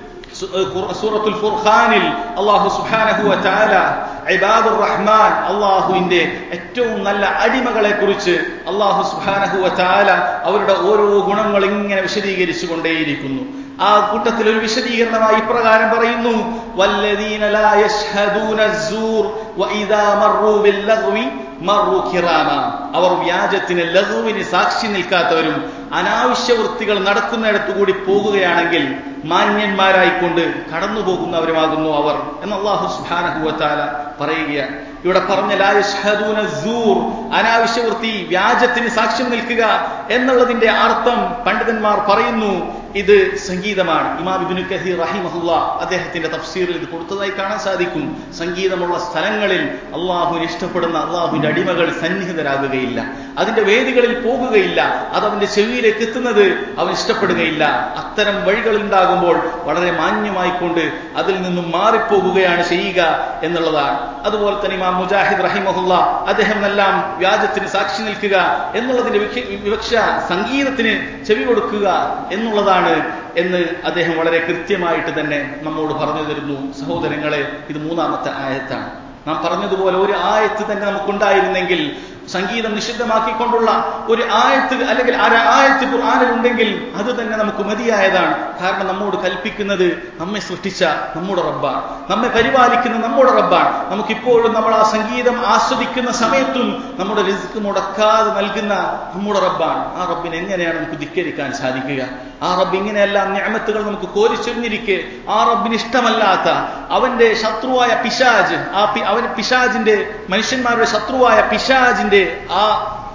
സൂറത്തുൽ ഫുർഖാനിൽ അള്ളാഹു സുബ്ഹാനഹു വതആല ഇബാദുർ റഹ്മാൻ അള്ളാഹുവിന്റെ ഏറ്റവും നല്ല അടിമകളെ കുറിച്ച് അള്ളാഹു സുബ്ഹാനഹു വതആല അവരുടെ ഓരോ ഗുണങ്ങൾ ഇങ്ങനെ വിശദീകരിച്ചു കൊണ്ടേയിരിക്കുന്നു ആ കൂട്ടത്തിൽ ഒരു വിശദീകരണമായി ഇപ്രകാരം പറയുന്നു വല്ലദീന ലാ യശ്ഹദൂന الزൂർ വഇദാ മറൂ ബില്ലഗ്വി മറൂ കിറാമ അവർ വ്യാജത്തിന് ലഘുവിന് സാക്ഷി നിൽക്കാത്തവരും അനാവശ്യ വൃത്തികൾ നടക്കുന്നിടത്തു കൂടി പോകുകയാണെങ്കിൽ മാന്യന്മാരായിക്കൊണ്ട് കടന്നു പോകുന്നവരുമാകുന്നു അവർ എന്ന് അള്ളാഹു സുബാനഹുവത്താല പറയുകയാണ് ഇവിടെ പറഞ്ഞ ലായഷ്ഹദൂന സൂർ അനാവശ്യ വൃത്തി വ്യാജത്തിന് സാക്ഷ്യം നിൽക്കുക എന്നുള്ളതിന്റെ അർത്ഥം പണ്ഡിതന്മാർ പറയുന്നു ഇത് സംഗീതമാണ് ഇമാം ഇബിനു കഹീർ റഹിമഹുല്ല അദ്ദേഹത്തിന്റെ തഫ്സീറിൽ ഇത് കൊടുത്തതായി കാണാൻ സാധിക്കും സംഗീതമുള്ള സ്ഥലങ്ങളിൽ അള്ളാഹുവിന് ഇഷ്ടപ്പെടുന്ന അള്ളാഹുവിന്റെ അടിമകൾ സന്നിഹിതരാകുകയില്ല അതിന്റെ വേദികളിൽ പോകുകയില്ല അത് അവന്റെ ചെവിയിലേക്ക് എത്തുന്നത് അവൻ ഇഷ്ടപ്പെടുകയില്ല അത്തരം വഴികൾ ഉണ്ടാകുമ്പോൾ വളരെ മാന്യമായിക്കൊണ്ട് അതിൽ നിന്നും മാറിപ്പോകുകയാണ് ചെയ്യുക എന്നുള്ളതാണ് അതുപോലെ തന്നെ ഇമാം മുജാഹിദ് റഹിമഹുല്ല അദ്ദേഹം എല്ലാം വ്യാജത്തിന് സാക്ഷി നിൽക്കുക എന്നുള്ളതിന്റെ വിവക്ഷ സംഗീതത്തിന് ചെവി കൊടുക്കുക എന്നുള്ളതാണ് എന്ന് അദ്ദേഹം വളരെ കൃത്യമായിട്ട് തന്നെ നമ്മോട് പറഞ്ഞു തരുന്നു സഹോദരങ്ങളെ ഇത് മൂന്നാമത്തെ ആയത്താണ് നാം പറഞ്ഞതുപോലെ ഒരു ആയത്ത് തന്നെ നമുക്കുണ്ടായിരുന്നെങ്കിൽ സംഗീതം നിഷിദ്ധമാക്കിക്കൊണ്ടുള്ള ഒരു ആയത്ത് അല്ലെങ്കിൽ ആ ആയത്ത് ഖുർആനിൽ ഉണ്ടെങ്കിൽ അത് തന്നെ നമുക്ക് മതിയായതാണ് കാരണം നമ്മോട് കൽപ്പിക്കുന്നത് നമ്മെ സൃഷ്ടിച്ച നമ്മുടെ റബ്ബാണ് നമ്മെ പരിപാലിക്കുന്ന നമ്മുടെ റബ്ബാണ് നമുക്കിപ്പോഴും നമ്മൾ ആ സംഗീതം ആസ്വദിക്കുന്ന സമയത്തും നമ്മുടെ റിസ്ക് മുടക്കാതെ നൽകുന്ന നമ്മുടെ റബ്ബാണ് ആ റബ്ബിനെ എങ്ങനെയാണ് നമുക്ക് ധിക്കരിക്കാൻ സാധിക്കുക ആ റബ്ബ് ഇങ്ങനെയെല്ലാം ഞാമത്തുകൾ നമുക്ക് കോരിച്ചൊരിഞ്ഞിരിക്കെ ആ റബ്ബിന് ഇഷ്ടമല്ലാത്ത അവന്റെ ശത്രുവായ പിശാജ് ആ അവൻ പിശാജിന്റെ മനുഷ്യന്മാരുടെ ശത്രുവായ പിശാജിന്റെ ആ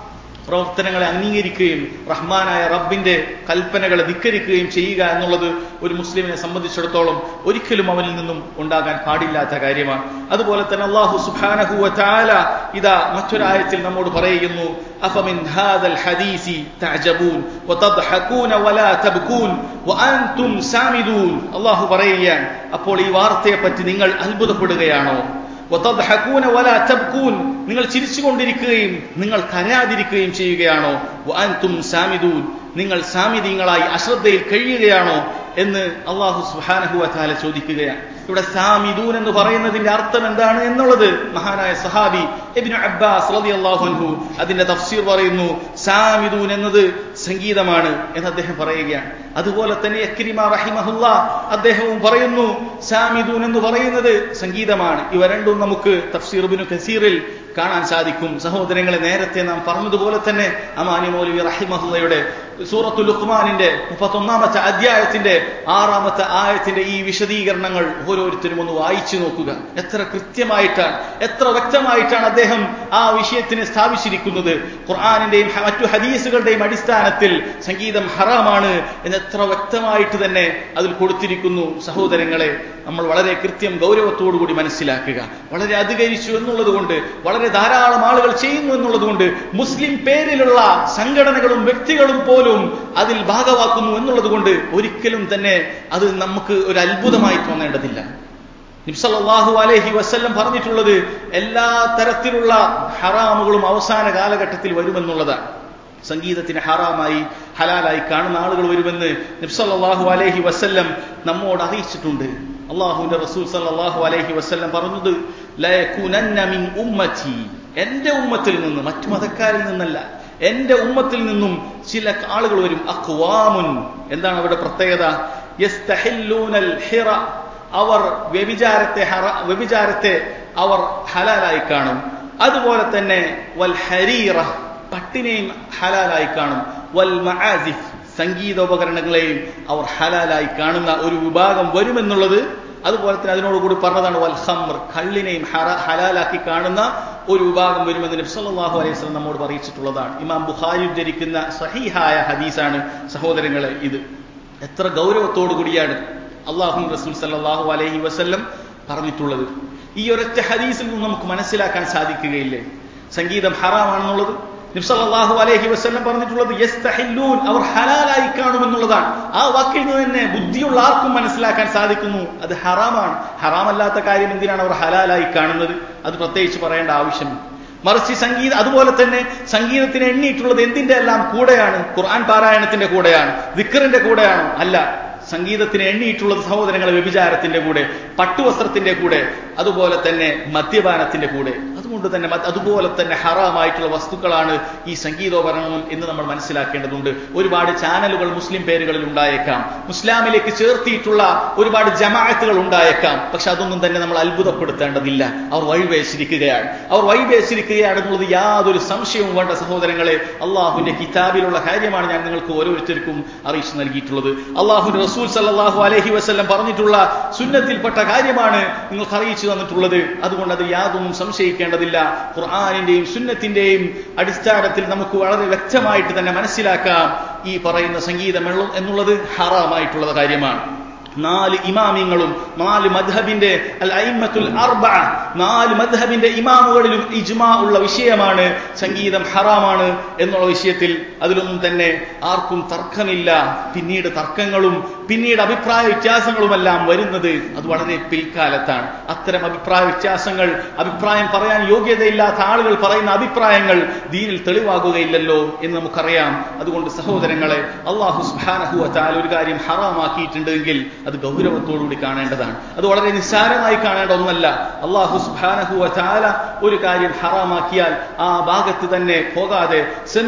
പ്രവർത്തനങ്ങളെ അംഗീകരിക്കുകയും റഹ്മാനായ റബ്ബിന്റെ കൽപ്പനകളെ ധിക്കരിക്കുകയും ചെയ്യുക എന്നുള്ളത് ഒരു മുസ്ലിമിനെ സംബന്ധിച്ചിടത്തോളം ഒരിക്കലും അവനിൽ നിന്നും ഉണ്ടാകാൻ പാടില്ലാത്ത കാര്യമാണ് അതുപോലെ തന്നെ അള്ളാഹു സുബ്ഹാനഹു വതആല ഇതാ മറ്റൊരായത്തിൽ നമ്മോട് പറയുന്നു അഫമിൻ ഹാദൽ ഹദീസി തഅജബൂൻ വതദ്ഹഖൂന വലാ തബ്കൂൻ വഅൻതും സാമിദൂൻ അള്ളാഹു പറയുകയാണ് അപ്പോൾ ഈ വാർത്തയെ പറ്റി നിങ്ങൾ അത്ഭുതപ്പെടുകയാണോ വതദ്ഹഖൂന വലാ തബ്കൂൻ നിങ്ങൾ ചിരിച്ചുകൊണ്ടിരിക്കുകയും നിങ്ങൾ കരയാതിരിക്കുകയും ചെയ്യുകയാണോ വഅൻതും സാമിദൂൻ നിങ്ങൾ സാമിദീങ്ങളായി അശ്രദ്ധയിൽ കഴിയുകയാണോ എന്ന് അള്ളാഹു സുബ്ഹാനഹു വതആല ചോദിക്കുകയാണ് ഇവിടെ സാമിദൂൻ എന്ന് പറയുന്നതിന്റെ അർത്ഥം എന്താണ് എന്നുള്ളത് മഹാനായ സഹാബി ഇബ്നു അബ്ബാസ് റളിയല്ലാഹു അൻഹു അതിന്റെ തഫ്സീർ പറയുന്നു സാമിദൂൻ എന്നത് സംഗീതമാണ് എന്ന് അദ്ദേഹം പറയുകയാണ് അതുപോലെ തന്നെ അക്രിമ റഹിമഹുല്ല അദ്ദേഹവും പറയുന്നു സാമിദൂൻ എന്ന് പറയുന്നത് സംഗീതമാണ് ഇവ രണ്ടും നമുക്ക് തഫ്സീർ ഇബ്നു കസീറിൽ കാണാൻ സാധിക്കും സഹോദരങ്ങളെ നേരത്തെ നാം പറഞ്ഞതുപോലെ തന്നെ അമാനി മൗലവി റഹിമഹുല്ലയുടെ സൂറത്തു ലുഖ്മാനിന്റെ മുപ്പത്തൊന്നാമത്തെ അധ്യായത്തിന്റെ ആറാമത്തെ ആയത്തിന്റെ ഈ വിശദീകരണങ്ങൾ ഓരോരുത്തരും ഒന്ന് വായിച്ചു നോക്കുക എത്ര കൃത്യമായിട്ടാണ് എത്ര വ്യക്തമായിട്ടാണ് അദ്ദേഹം ആ വിഷയത്തിനെ സ്ഥാപിച്ചിരിക്കുന്നത് ഖുർആാനിന്റെയും മറ്റു ഹദീസുകളുടെയും അടിസ്ഥാനത്തിൽ സംഗീതം ഹറാമാണ് എന്ന് എത്ര വ്യക്തമായിട്ട് തന്നെ അതിൽ കൊടുത്തിരിക്കുന്നു സഹോദരങ്ങളെ നമ്മൾ വളരെ കൃത്യം ഗൗരവത്തോടു കൂടി മനസ്സിലാക്കുക വളരെ അധികരിച്ചു എന്നുള്ളത് കൊണ്ട് വളരെ ധാരാളം ആളുകൾ ചെയ്യുന്നു എന്നുള്ളത് കൊണ്ട് മുസ്ലിം പേരിലുള്ള സംഘടനകളും വ്യക്തികളും പോലും അതിൽ ഭാഗമാക്കുന്നു എന്നുള്ളത് കൊണ്ട് ഒരിക്കലും തന്നെ അത് നമുക്ക് ഒരു അത്ഭുതമായി തോന്നേണ്ടതില്ല നിബ്സല്ലാഹു അലൈഹി വസ്ല്ലം പറഞ്ഞിട്ടുള്ളത് എല്ലാ തരത്തിലുള്ള ഹറാമുകളും അവസാന കാലഘട്ടത്തിൽ വരുമെന്നുള്ളതാണ് സംഗീതത്തിന് ഹറാമായി ഹലാലായി കാണുന്ന ആളുകൾ വരുമെന്ന് നിബ്സല്ലാഹു അലൈഹി വസ്ല്ലം നമ്മോട് അറിയിച്ചിട്ടുണ്ട് അള്ളാഹുവിന്റെ റസൂൽ സല്ലാഹു അലൈഹി വസ്ല്ലം പറഞ്ഞത് ലയകുനന്ന മിൻ ഉമ്മത്തി എന്റെ ഉമ്മത്തിൽ നിന്ന് മറ്റു മതക്കാരിൽ നിന്നല്ല എന്റെ ഉമ്മത്തിൽ നിന്നും ചില ആളുകൾ വരും അഖ്വാമുൻ എന്താണ് അവരുടെ പ്രത്യേകത യസ്തഹില്ലൂനൽ ഹിറ അവർ വ്യഭിചാരത്തെ ഹറ വ്യഭിചാരത്തെ അവർ ഹലാലായി കാണും അതുപോലെ തന്നെ വൽ ഹരീറ പട്ടിനെയും ഹലാലായി കാണും വൽ മആസിഫ് സംഗീതോപകരണങ്ങളെയും അവർ ഹലാലായി കാണുന്ന ഒരു വിഭാഗം വരുമെന്നുള്ളത് അതുപോലെ തന്നെ അതിനോടുകൂടി പറഞ്ഞതാണ് വൽ ഹംർ കള്ളിനെയും ഹലാലാക്കി കാണുന്ന ഒരു വിഭാഗം വരുമെന്ന് നബ്സല്ലാഹു അലൈഹി സ്വലം നമ്മോട് പറയിച്ചിട്ടുള്ളതാണ് ഇമാം ബുഖാരി ഉദ്ധരിക്കുന്ന സഹീഹായ ഹദീസാണ് സഹോദരങ്ങളെ ഇത് എത്ര ഗൗരവത്തോടു കൂടിയാണ് അള്ളാഹു റസൂൽ സല്ലാഹു അലൈഹി വസല്ലം പറഞ്ഞിട്ടുള്ളത് ഈ ഒരൊറ്റ ഹദീസിൽ നിന്ന് നമുക്ക് മനസ്സിലാക്കാൻ സാധിക്കുകയില്ലേ സംഗീതം ഹറാമാണെന്നുള്ളത് നിബ്സല്ലാഹു അലൈഹി വസ്ല്ലം പറഞ്ഞിട്ടുള്ളത് യസ്തഹില്ലൂൻ അവർ ഹലാലായി കാണുമെന്നുള്ളതാണ് ആ വാക്കിൽ നിന്ന് തന്നെ ബുദ്ധിയുള്ള ആർക്കും മനസ്സിലാക്കാൻ സാധിക്കുന്നു അത് ഹറാമാണ് ഹറാമല്ലാത്ത കാര്യം എന്തിനാണ് അവർ ഹലാലായി കാണുന്നത് അത് പ്രത്യേകിച്ച് പറയേണ്ട ആവശ്യം മറിച്ച് സംഗീത അതുപോലെ തന്നെ സംഗീതത്തിന് എണ്ണിയിട്ടുള്ളത് എന്തിന്റെ എല്ലാം കൂടെയാണ് ഖുർആൻ പാരായണത്തിന്റെ കൂടെയാണ് ദിക്കറിന്റെ കൂടെയാണോ അല്ല സംഗീതത്തിന് എണ്ണിയിട്ടുള്ളത് സഹോദരങ്ങളെ വ്യഭിചാരത്തിന്റെ കൂടെ പട്ടുവസ്ത്രത്തിന്റെ കൂടെ അതുപോലെ തന്നെ മദ്യപാനത്തിന്റെ കൂടെ അതുകൊണ്ട് തന്നെ അതുപോലെ തന്നെ ഹറാമായിട്ടുള്ള വസ്തുക്കളാണ് ഈ സംഗീതോപകരണം എന്ന് നമ്മൾ മനസ്സിലാക്കേണ്ടതുണ്ട് ഒരുപാട് ചാനലുകൾ മുസ്ലിം പേരുകളിൽ ഉണ്ടായേക്കാം മുസ്ലാമിലേക്ക് ചേർത്തിയിട്ടുള്ള ഒരുപാട് ജമാഅത്തുകൾ ഉണ്ടായേക്കാം പക്ഷെ അതൊന്നും തന്നെ നമ്മൾ അത്ഭുതപ്പെടുത്തേണ്ടതില്ല അവർ വഴിവേശിരിക്കുകയാണ് അവർ വഴിവേശിരിക്കുകയാണെന്നുള്ളത് യാതൊരു സംശയവും വേണ്ട സഹോദരങ്ങളെ അള്ളാഹുവിന്റെ കിതാബിലുള്ള കാര്യമാണ് ഞാൻ നിങ്ങൾക്ക് ഓരോരുത്തർക്കും അറിയിച്ചു നൽകിയിട്ടുള്ളത് അള്ളാഹുന്റെ റസൂൽ സല്ലാഹു അലഹി വസ്ല്ലം പറഞ്ഞിട്ടുള്ള സുന്നത്തിൽപ്പെട്ട കാര്യമാണ് നിങ്ങൾക്ക് അറിയിച്ചു തന്നിട്ടുള്ളത് അതുകൊണ്ട് അത് യാതൊന്നും സംശയിക്കേണ്ടതില്ല ഖുർആാനിന്റെയും സുന്നത്തിന്റെയും അടിസ്ഥാനത്തിൽ നമുക്ക് വളരെ വ്യക്തമായിട്ട് തന്നെ മനസ്സിലാക്കാം ഈ പറയുന്ന സംഗീതം എന്നുള്ളത് ഹറാമായിട്ടുള്ള കാര്യമാണ് നാല് ഇമാമിങ്ങളും നാല് മദ്ഹബിന്റെ അൽ ഐമത്തുൽ അർബ നാല് മദ്ഹബിന്റെ ഇമാമുകളിലും ഇജ്മാ ഉള്ള വിഷയമാണ് സംഗീതം ഹറാമാണ് എന്നുള്ള വിഷയത്തിൽ അതിലൊന്നും തന്നെ ആർക്കും തർക്കമില്ല പിന്നീട് തർക്കങ്ങളും പിന്നീട് അഭിപ്രായ വ്യത്യാസങ്ങളുമെല്ലാം വരുന്നത് അത് വളരെ പിൽക്കാലത്താണ് അത്തരം അഭിപ്രായ വ്യത്യാസങ്ങൾ അഭിപ്രായം പറയാൻ യോഗ്യതയില്ലാത്ത ആളുകൾ പറയുന്ന അഭിപ്രായങ്ങൾ ദീനിൽ തെളിവാകുകയില്ലല്ലോ എന്ന് നമുക്കറിയാം അതുകൊണ്ട് സഹോദരങ്ങളെ അള്ളാഹു സുഹാനഹു താൽ ഒരു കാര്യം ഹറാമാക്കിയിട്ടുണ്ടെങ്കിൽ അത് ഗൗരവത്തോടുകൂടി കാണേണ്ടതാണ് അത് വളരെ നിസ്സാരമായി കാണേണ്ട ഒന്നല്ല അള്ളാഹു സുബാനഹു ചാല ഒരു കാര്യം ഹറാമാക്കിയാൽ ആ ഭാഗത്ത് തന്നെ പോകാതെ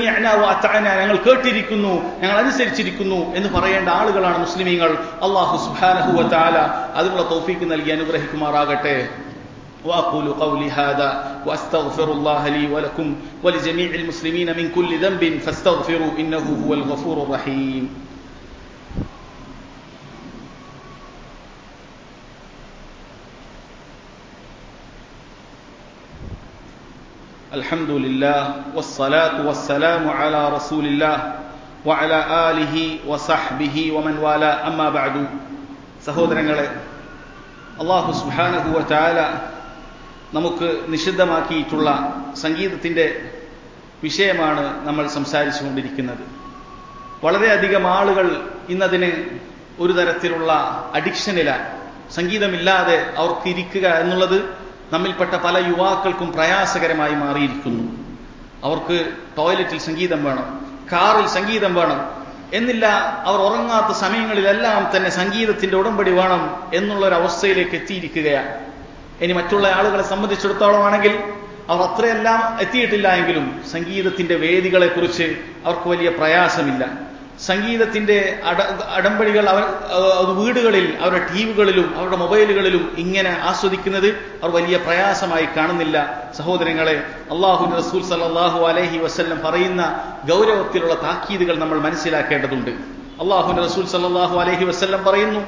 ഞങ്ങൾ കേട്ടിരിക്കുന്നു ഞങ്ങൾ അനുസരിച്ചിരിക്കുന്നു എന്ന് പറയേണ്ട ആളുകളാണ് മുസ്ലിമീങ്ങൾ അള്ളാഹു സുബാനഹു ചാല അതിനുള്ള തോഫീക്ക് നൽകി അനുഗ്രഹിക്കുമാറാകട്ടെ وأقول قولي هذا وأستغفر الله لي ولكم ولجميع المسلمين من كل ذنب فاستغفروا إنه هو الغفور الرحيم الحمد لله والصلاة والسلام على رسول الله وعلى آله وصحبه ومن والاه أما بعد സഹോദരങ്ങളെ അള്ളാഹു സുബ്ഹാനഹു വ തആല നമുക്ക് നിഷിദ്ധമാക്കിയിട്ടുള്ള സംഗീതത്തിൻ്റെ വിഷയമാണ് നമ്മൾ സംസാരിച്ചു കൊണ്ടിരിക്കുന്നത് വളരെയധികം ആളുകൾ ഇന്നതിന് ഒരു തരത്തിലുള്ള അഡിക്ഷനിലാണ് സംഗീതമില്ലാതെ അവർക്ക് ഇരിക്കുക എന്നുള്ളത് നമ്മിൽപ്പെട്ട പല യുവാക്കൾക്കും പ്രയാസകരമായി മാറിയിരിക്കുന്നു അവർക്ക് ടോയ്ലറ്റിൽ സംഗീതം വേണം കാറിൽ സംഗീതം വേണം എന്നില്ല അവർ ഉറങ്ങാത്ത സമയങ്ങളിലെല്ലാം തന്നെ സംഗീതത്തിന്റെ ഉടമ്പടി വേണം എന്നുള്ളൊരവസ്ഥയിലേക്ക് എത്തിയിരിക്കുകയാണ് ഇനി മറ്റുള്ള ആളുകളെ സംബന്ധിച്ചിടത്തോളം ആണെങ്കിൽ അവർ അത്രയെല്ലാം എത്തിയിട്ടില്ല എങ്കിലും സംഗീതത്തിന്റെ വേദികളെക്കുറിച്ച് അവർക്ക് വലിയ പ്രയാസമില്ല സംഗീതത്തിന്റെ അട അടമ്പടികൾ അവർ വീടുകളിൽ അവരുടെ ടി വികളിലും അവരുടെ മൊബൈലുകളിലും ഇങ്ങനെ ആസ്വദിക്കുന്നത് അവർ വലിയ പ്രയാസമായി കാണുന്നില്ല സഹോദരങ്ങളെ അള്ളാഹു റസൂൽ സല്ലാഹു അലഹി വസ്ല്ലം പറയുന്ന ഗൗരവത്തിലുള്ള താക്കീതുകൾ നമ്മൾ മനസ്സിലാക്കേണ്ടതുണ്ട് അള്ളാഹു റസൂൽ സല്ലാഹു അലഹി വസ്ല്ലം പറയുന്നു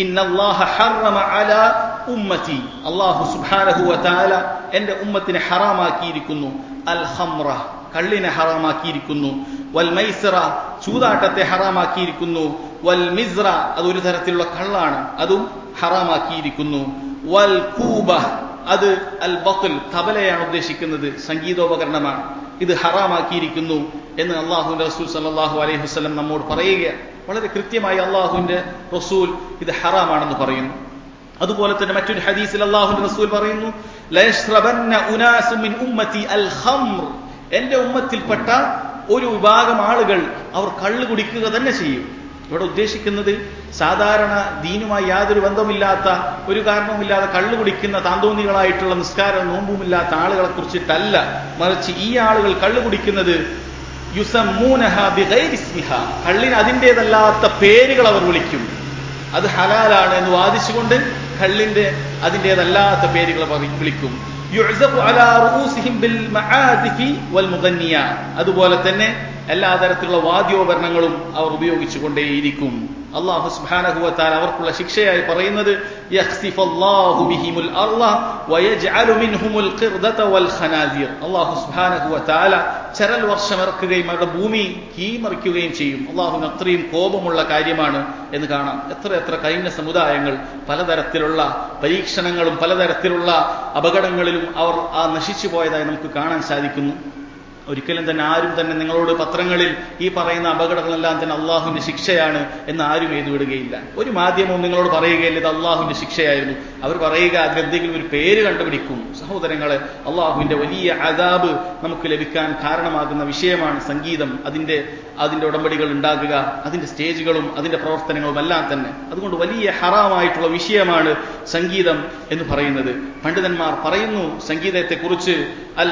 ഉമ്മത്തി അള്ളാഹു സുബാനഹു വതാല എന്റെ ഉമ്മത്തിനെ ഹറാമാക്കിയിരിക്കുന്നു അൽ ഹംറ കള്ളിനെ ഹറാമാക്കിയിരിക്കുന്നു വൽ മൈസറ ചൂതാട്ടത്തെ ഹറാമാക്കിയിരിക്കുന്നു വൽ മിസ്ര അത് ഒരു തരത്തിലുള്ള കള്ളാണ് അതും ഹറാമാക്കിയിരിക്കുന്നു വൽ കൂബ അത് അൽ ബഖൽ തബലയാണ് ഉദ്ദേശിക്കുന്നത് സംഗീതോപകരണമാണ് ഇത് ഹറാമാക്കിയിരിക്കുന്നു എന്ന് അള്ളാഹുവിന്റെ റസൂൽ സല്ലാഹു അലൈഹി വസ്ലം നമ്മോട് പറയുക വളരെ കൃത്യമായി അള്ളാഹുവിന്റെ റസൂൽ ഇത് ഹറാമാണെന്ന് പറയുന്നു അതുപോലെ തന്നെ മറ്റൊരു ഹദീസിൽ അള്ളാഹുവിന്റെ റസൂൽ പറയുന്നു എന്റെ ഉമ്മത്തിൽപ്പെട്ട ഒരു വിഭാഗം ആളുകൾ അവർ കള്ളു കുടിക്കുക തന്നെ ചെയ്യും ഇവിടെ ഉദ്ദേശിക്കുന്നത് സാധാരണ ദീനുമായി യാതൊരു ബന്ധമില്ലാത്ത ഒരു കാരണവുമില്ലാതെ കള്ളു കുടിക്കുന്ന താന്തോന്നികളായിട്ടുള്ള നിസ്കാരം നോമ്പുമില്ലാത്ത ആളുകളെ കുറിച്ചിട്ടല്ല മറിച്ച് ഈ ആളുകൾ കള്ളു കുടിക്കുന്നത് കള്ളിന് അതിൻ്റെതല്ലാത്ത പേരുകൾ അവർ വിളിക്കും അത് ഹലാലാണ് എന്ന് വാദിച്ചുകൊണ്ട് കള്ളിന്റെ അതിൻ്റെതല്ലാത്ത പേരുകൾ വിളിക്കും അതുപോലെ തന്നെ എല്ലാ തരത്തിലുള്ള വാദ്യോപകരണങ്ങളും അവർ ഉപയോഗിച്ചുകൊണ്ടേയിരിക്കും അള്ളാഹു സുബാനഹുവത്താൽ അവർക്കുള്ള ശിക്ഷയായി പറയുന്നത് അള്ളാഹു സുബാനഹുവത്താല ചരൽ വർഷം ഇറക്കുകയും അവരുടെ ഭൂമി കീമറിക്കുകയും ചെയ്യും അള്ളാഹുവിന് അത്രയും കോപമുള്ള കാര്യമാണ് എന്ന് കാണാം എത്ര എത്ര കഴിഞ്ഞ സമുദായങ്ങൾ പലതരത്തിലുള്ള പരീക്ഷണങ്ങളും പലതരത്തിലുള്ള അപകടങ്ങളിലും അവർ ആ നശിച്ചു പോയതായി നമുക്ക് കാണാൻ സാധിക്കുന്നു ഒരിക്കലും തന്നെ ആരും തന്നെ നിങ്ങളോട് പത്രങ്ങളിൽ ഈ പറയുന്ന അപകടങ്ങളെല്ലാം തന്നെ അള്ളാഹുവിന്റെ ശിക്ഷയാണ് എന്ന് ആരും എഴുതുവിടുകയില്ല ഒരു മാധ്യമവും നിങ്ങളോട് പറയുകയില്ല ഇത് അള്ളാഹുവിന്റെ ശിക്ഷയായിരുന്നു അവർ പറയുക അതിലെന്തെങ്കിലും ഒരു പേര് കണ്ടുപിടിക്കും സഹോദരങ്ങളെ അള്ളാഹുവിന്റെ വലിയ അതാബ് നമുക്ക് ലഭിക്കാൻ കാരണമാകുന്ന വിഷയമാണ് സംഗീതം അതിന്റെ അതിന്റെ ഉടമ്പടികൾ ഉണ്ടാകുക അതിന്റെ സ്റ്റേജുകളും അതിന്റെ പ്രവർത്തനങ്ങളും എല്ലാം തന്നെ അതുകൊണ്ട് വലിയ ഹറാമായിട്ടുള്ള വിഷയമാണ് സംഗീതം എന്ന് പറയുന്നത് പണ്ഡിതന്മാർ പറയുന്നു സംഗീതത്തെക്കുറിച്ച് അൽ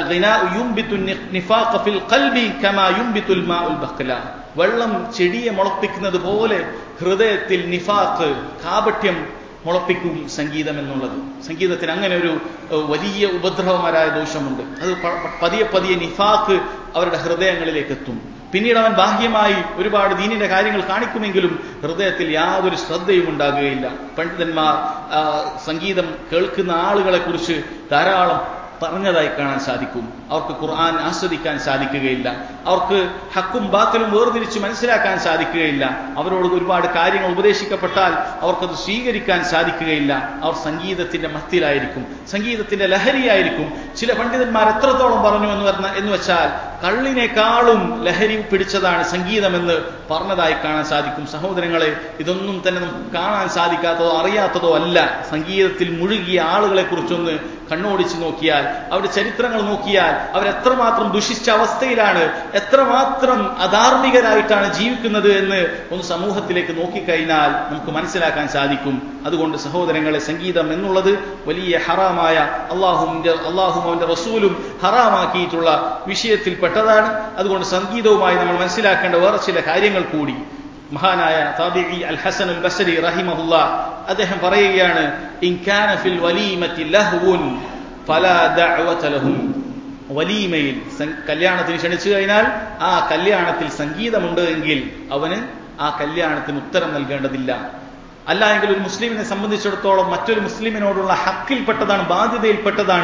വെള്ളം ചെടിയെ മുളപ്പിക്കുന്നത് പോലെ ഹൃദയത്തിൽ നിഫാഖ് കാപട്യം മുളപ്പിക്കും സംഗീതം എന്നുള്ളത് സംഗീതത്തിന് അങ്ങനെ ഒരു വലിയ ഉപദ്രവകരമായ ദോഷമുണ്ട് അത് പതിയെ പതിയെ നിഫാഖ് അവരുടെ ഹൃദയങ്ങളിലേക്ക് എത്തും പിന്നീട് അവൻ ബാഹ്യമായി ഒരുപാട് ദീനിന്റെ കാര്യങ്ങൾ കാണിക്കുമെങ്കിലും ഹൃദയത്തിൽ യാതൊരു ശ്രദ്ധയും ഉണ്ടാകുകയില്ല പണ്ഡിതന്മാർ സംഗീതം കേൾക്കുന്ന ആളുകളെ കുറിച്ച് ധാരാളം പറഞ്ഞതായി കാണാൻ സാധിക്കും അവർക്ക് ഖുർആൻ ആസ്വദിക്കാൻ സാധിക്കുകയില്ല അവർക്ക് ഹക്കും ബാത്തിലും വേർതിരിച്ച് മനസ്സിലാക്കാൻ സാധിക്കുകയില്ല അവരോട് ഒരുപാട് കാര്യങ്ങൾ ഉപദേശിക്കപ്പെട്ടാൽ അവർക്കത് സ്വീകരിക്കാൻ സാധിക്കുകയില്ല അവർ സംഗീതത്തിന്റെ മത്തിലായിരിക്കും സംഗീതത്തിന്റെ ലഹരിയായിരിക്കും ചില പണ്ഡിതന്മാർ എത്രത്തോളം പറഞ്ഞു എന്ന് പറഞ്ഞ എന്ന് വെച്ചാൽ കള്ളിനേക്കാളും ലഹരി പിടിച്ചതാണ് സംഗീതമെന്ന് പറഞ്ഞതായി കാണാൻ സാധിക്കും സഹോദരങ്ങളെ ഇതൊന്നും തന്നെ നമുക്ക് കാണാൻ സാധിക്കാത്തതോ അറിയാത്തതോ അല്ല സംഗീതത്തിൽ മുഴുകിയ ആളുകളെ കുറിച്ചൊന്ന് കണ്ണോടിച്ച് നോക്കിയാൽ അവരുടെ ചരിത്രങ്ങൾ നോക്കിയാൽ അവരെത്രമാത്രം ദുഷിച്ച അവസ്ഥയിലാണ് എത്രമാത്രം അധാർമികരായിട്ടാണ് ജീവിക്കുന്നത് എന്ന് ഒന്ന് സമൂഹത്തിലേക്ക് നോക്കിക്കഴിഞ്ഞാൽ നമുക്ക് മനസ്സിലാക്കാൻ സാധിക്കും അതുകൊണ്ട് സഹോദരങ്ങളെ സംഗീതം എന്നുള്ളത് വലിയ ഹറാമായ അള്ളാഹുവിന്റെ അള്ളാഹും അവന്റെ റസൂലും ഹറാമാക്കിയിട്ടുള്ള വിഷയത്തിൽപ്പെട്ടതാണ് അതുകൊണ്ട് സംഗീതവുമായി നമ്മൾ മനസ്സിലാക്കേണ്ട വേറെ ചില കാര്യങ്ങൾ കൂടി മഹാനായ താബിഇ അൽ ഹസൻ അൽ ബസരി റഹിമഹുല്ല അദ്ദേഹം പറയുകയാണ് ഇൻ കാന ഫിൽ വലീമത്തി ലഹ്വുൻ ഫലാ ദഅവത ലഹും വലീമയിൽ കല്യാണത്തിന് ക്ഷണിച്ചു കഴിഞ്ഞാൽ ആ കല്യാണത്തിൽ സംഗീതമുണ്ട് എങ്കിൽ അവന് ആ കല്യാണത്തിന് ഉത്തരം നൽകേണ്ടതില്ല അല്ല എങ്കിൽ ഒരു മുസ്ലിമിനെ സംബന്ധിച്ചിടത്തോളം മറ്റൊരു മുസ്ലിമിനോടുള്ള ഹക്കിൽപ്പെട്ടതാണ് ബാധ്യതയിൽപ്പെട്ടതാണ്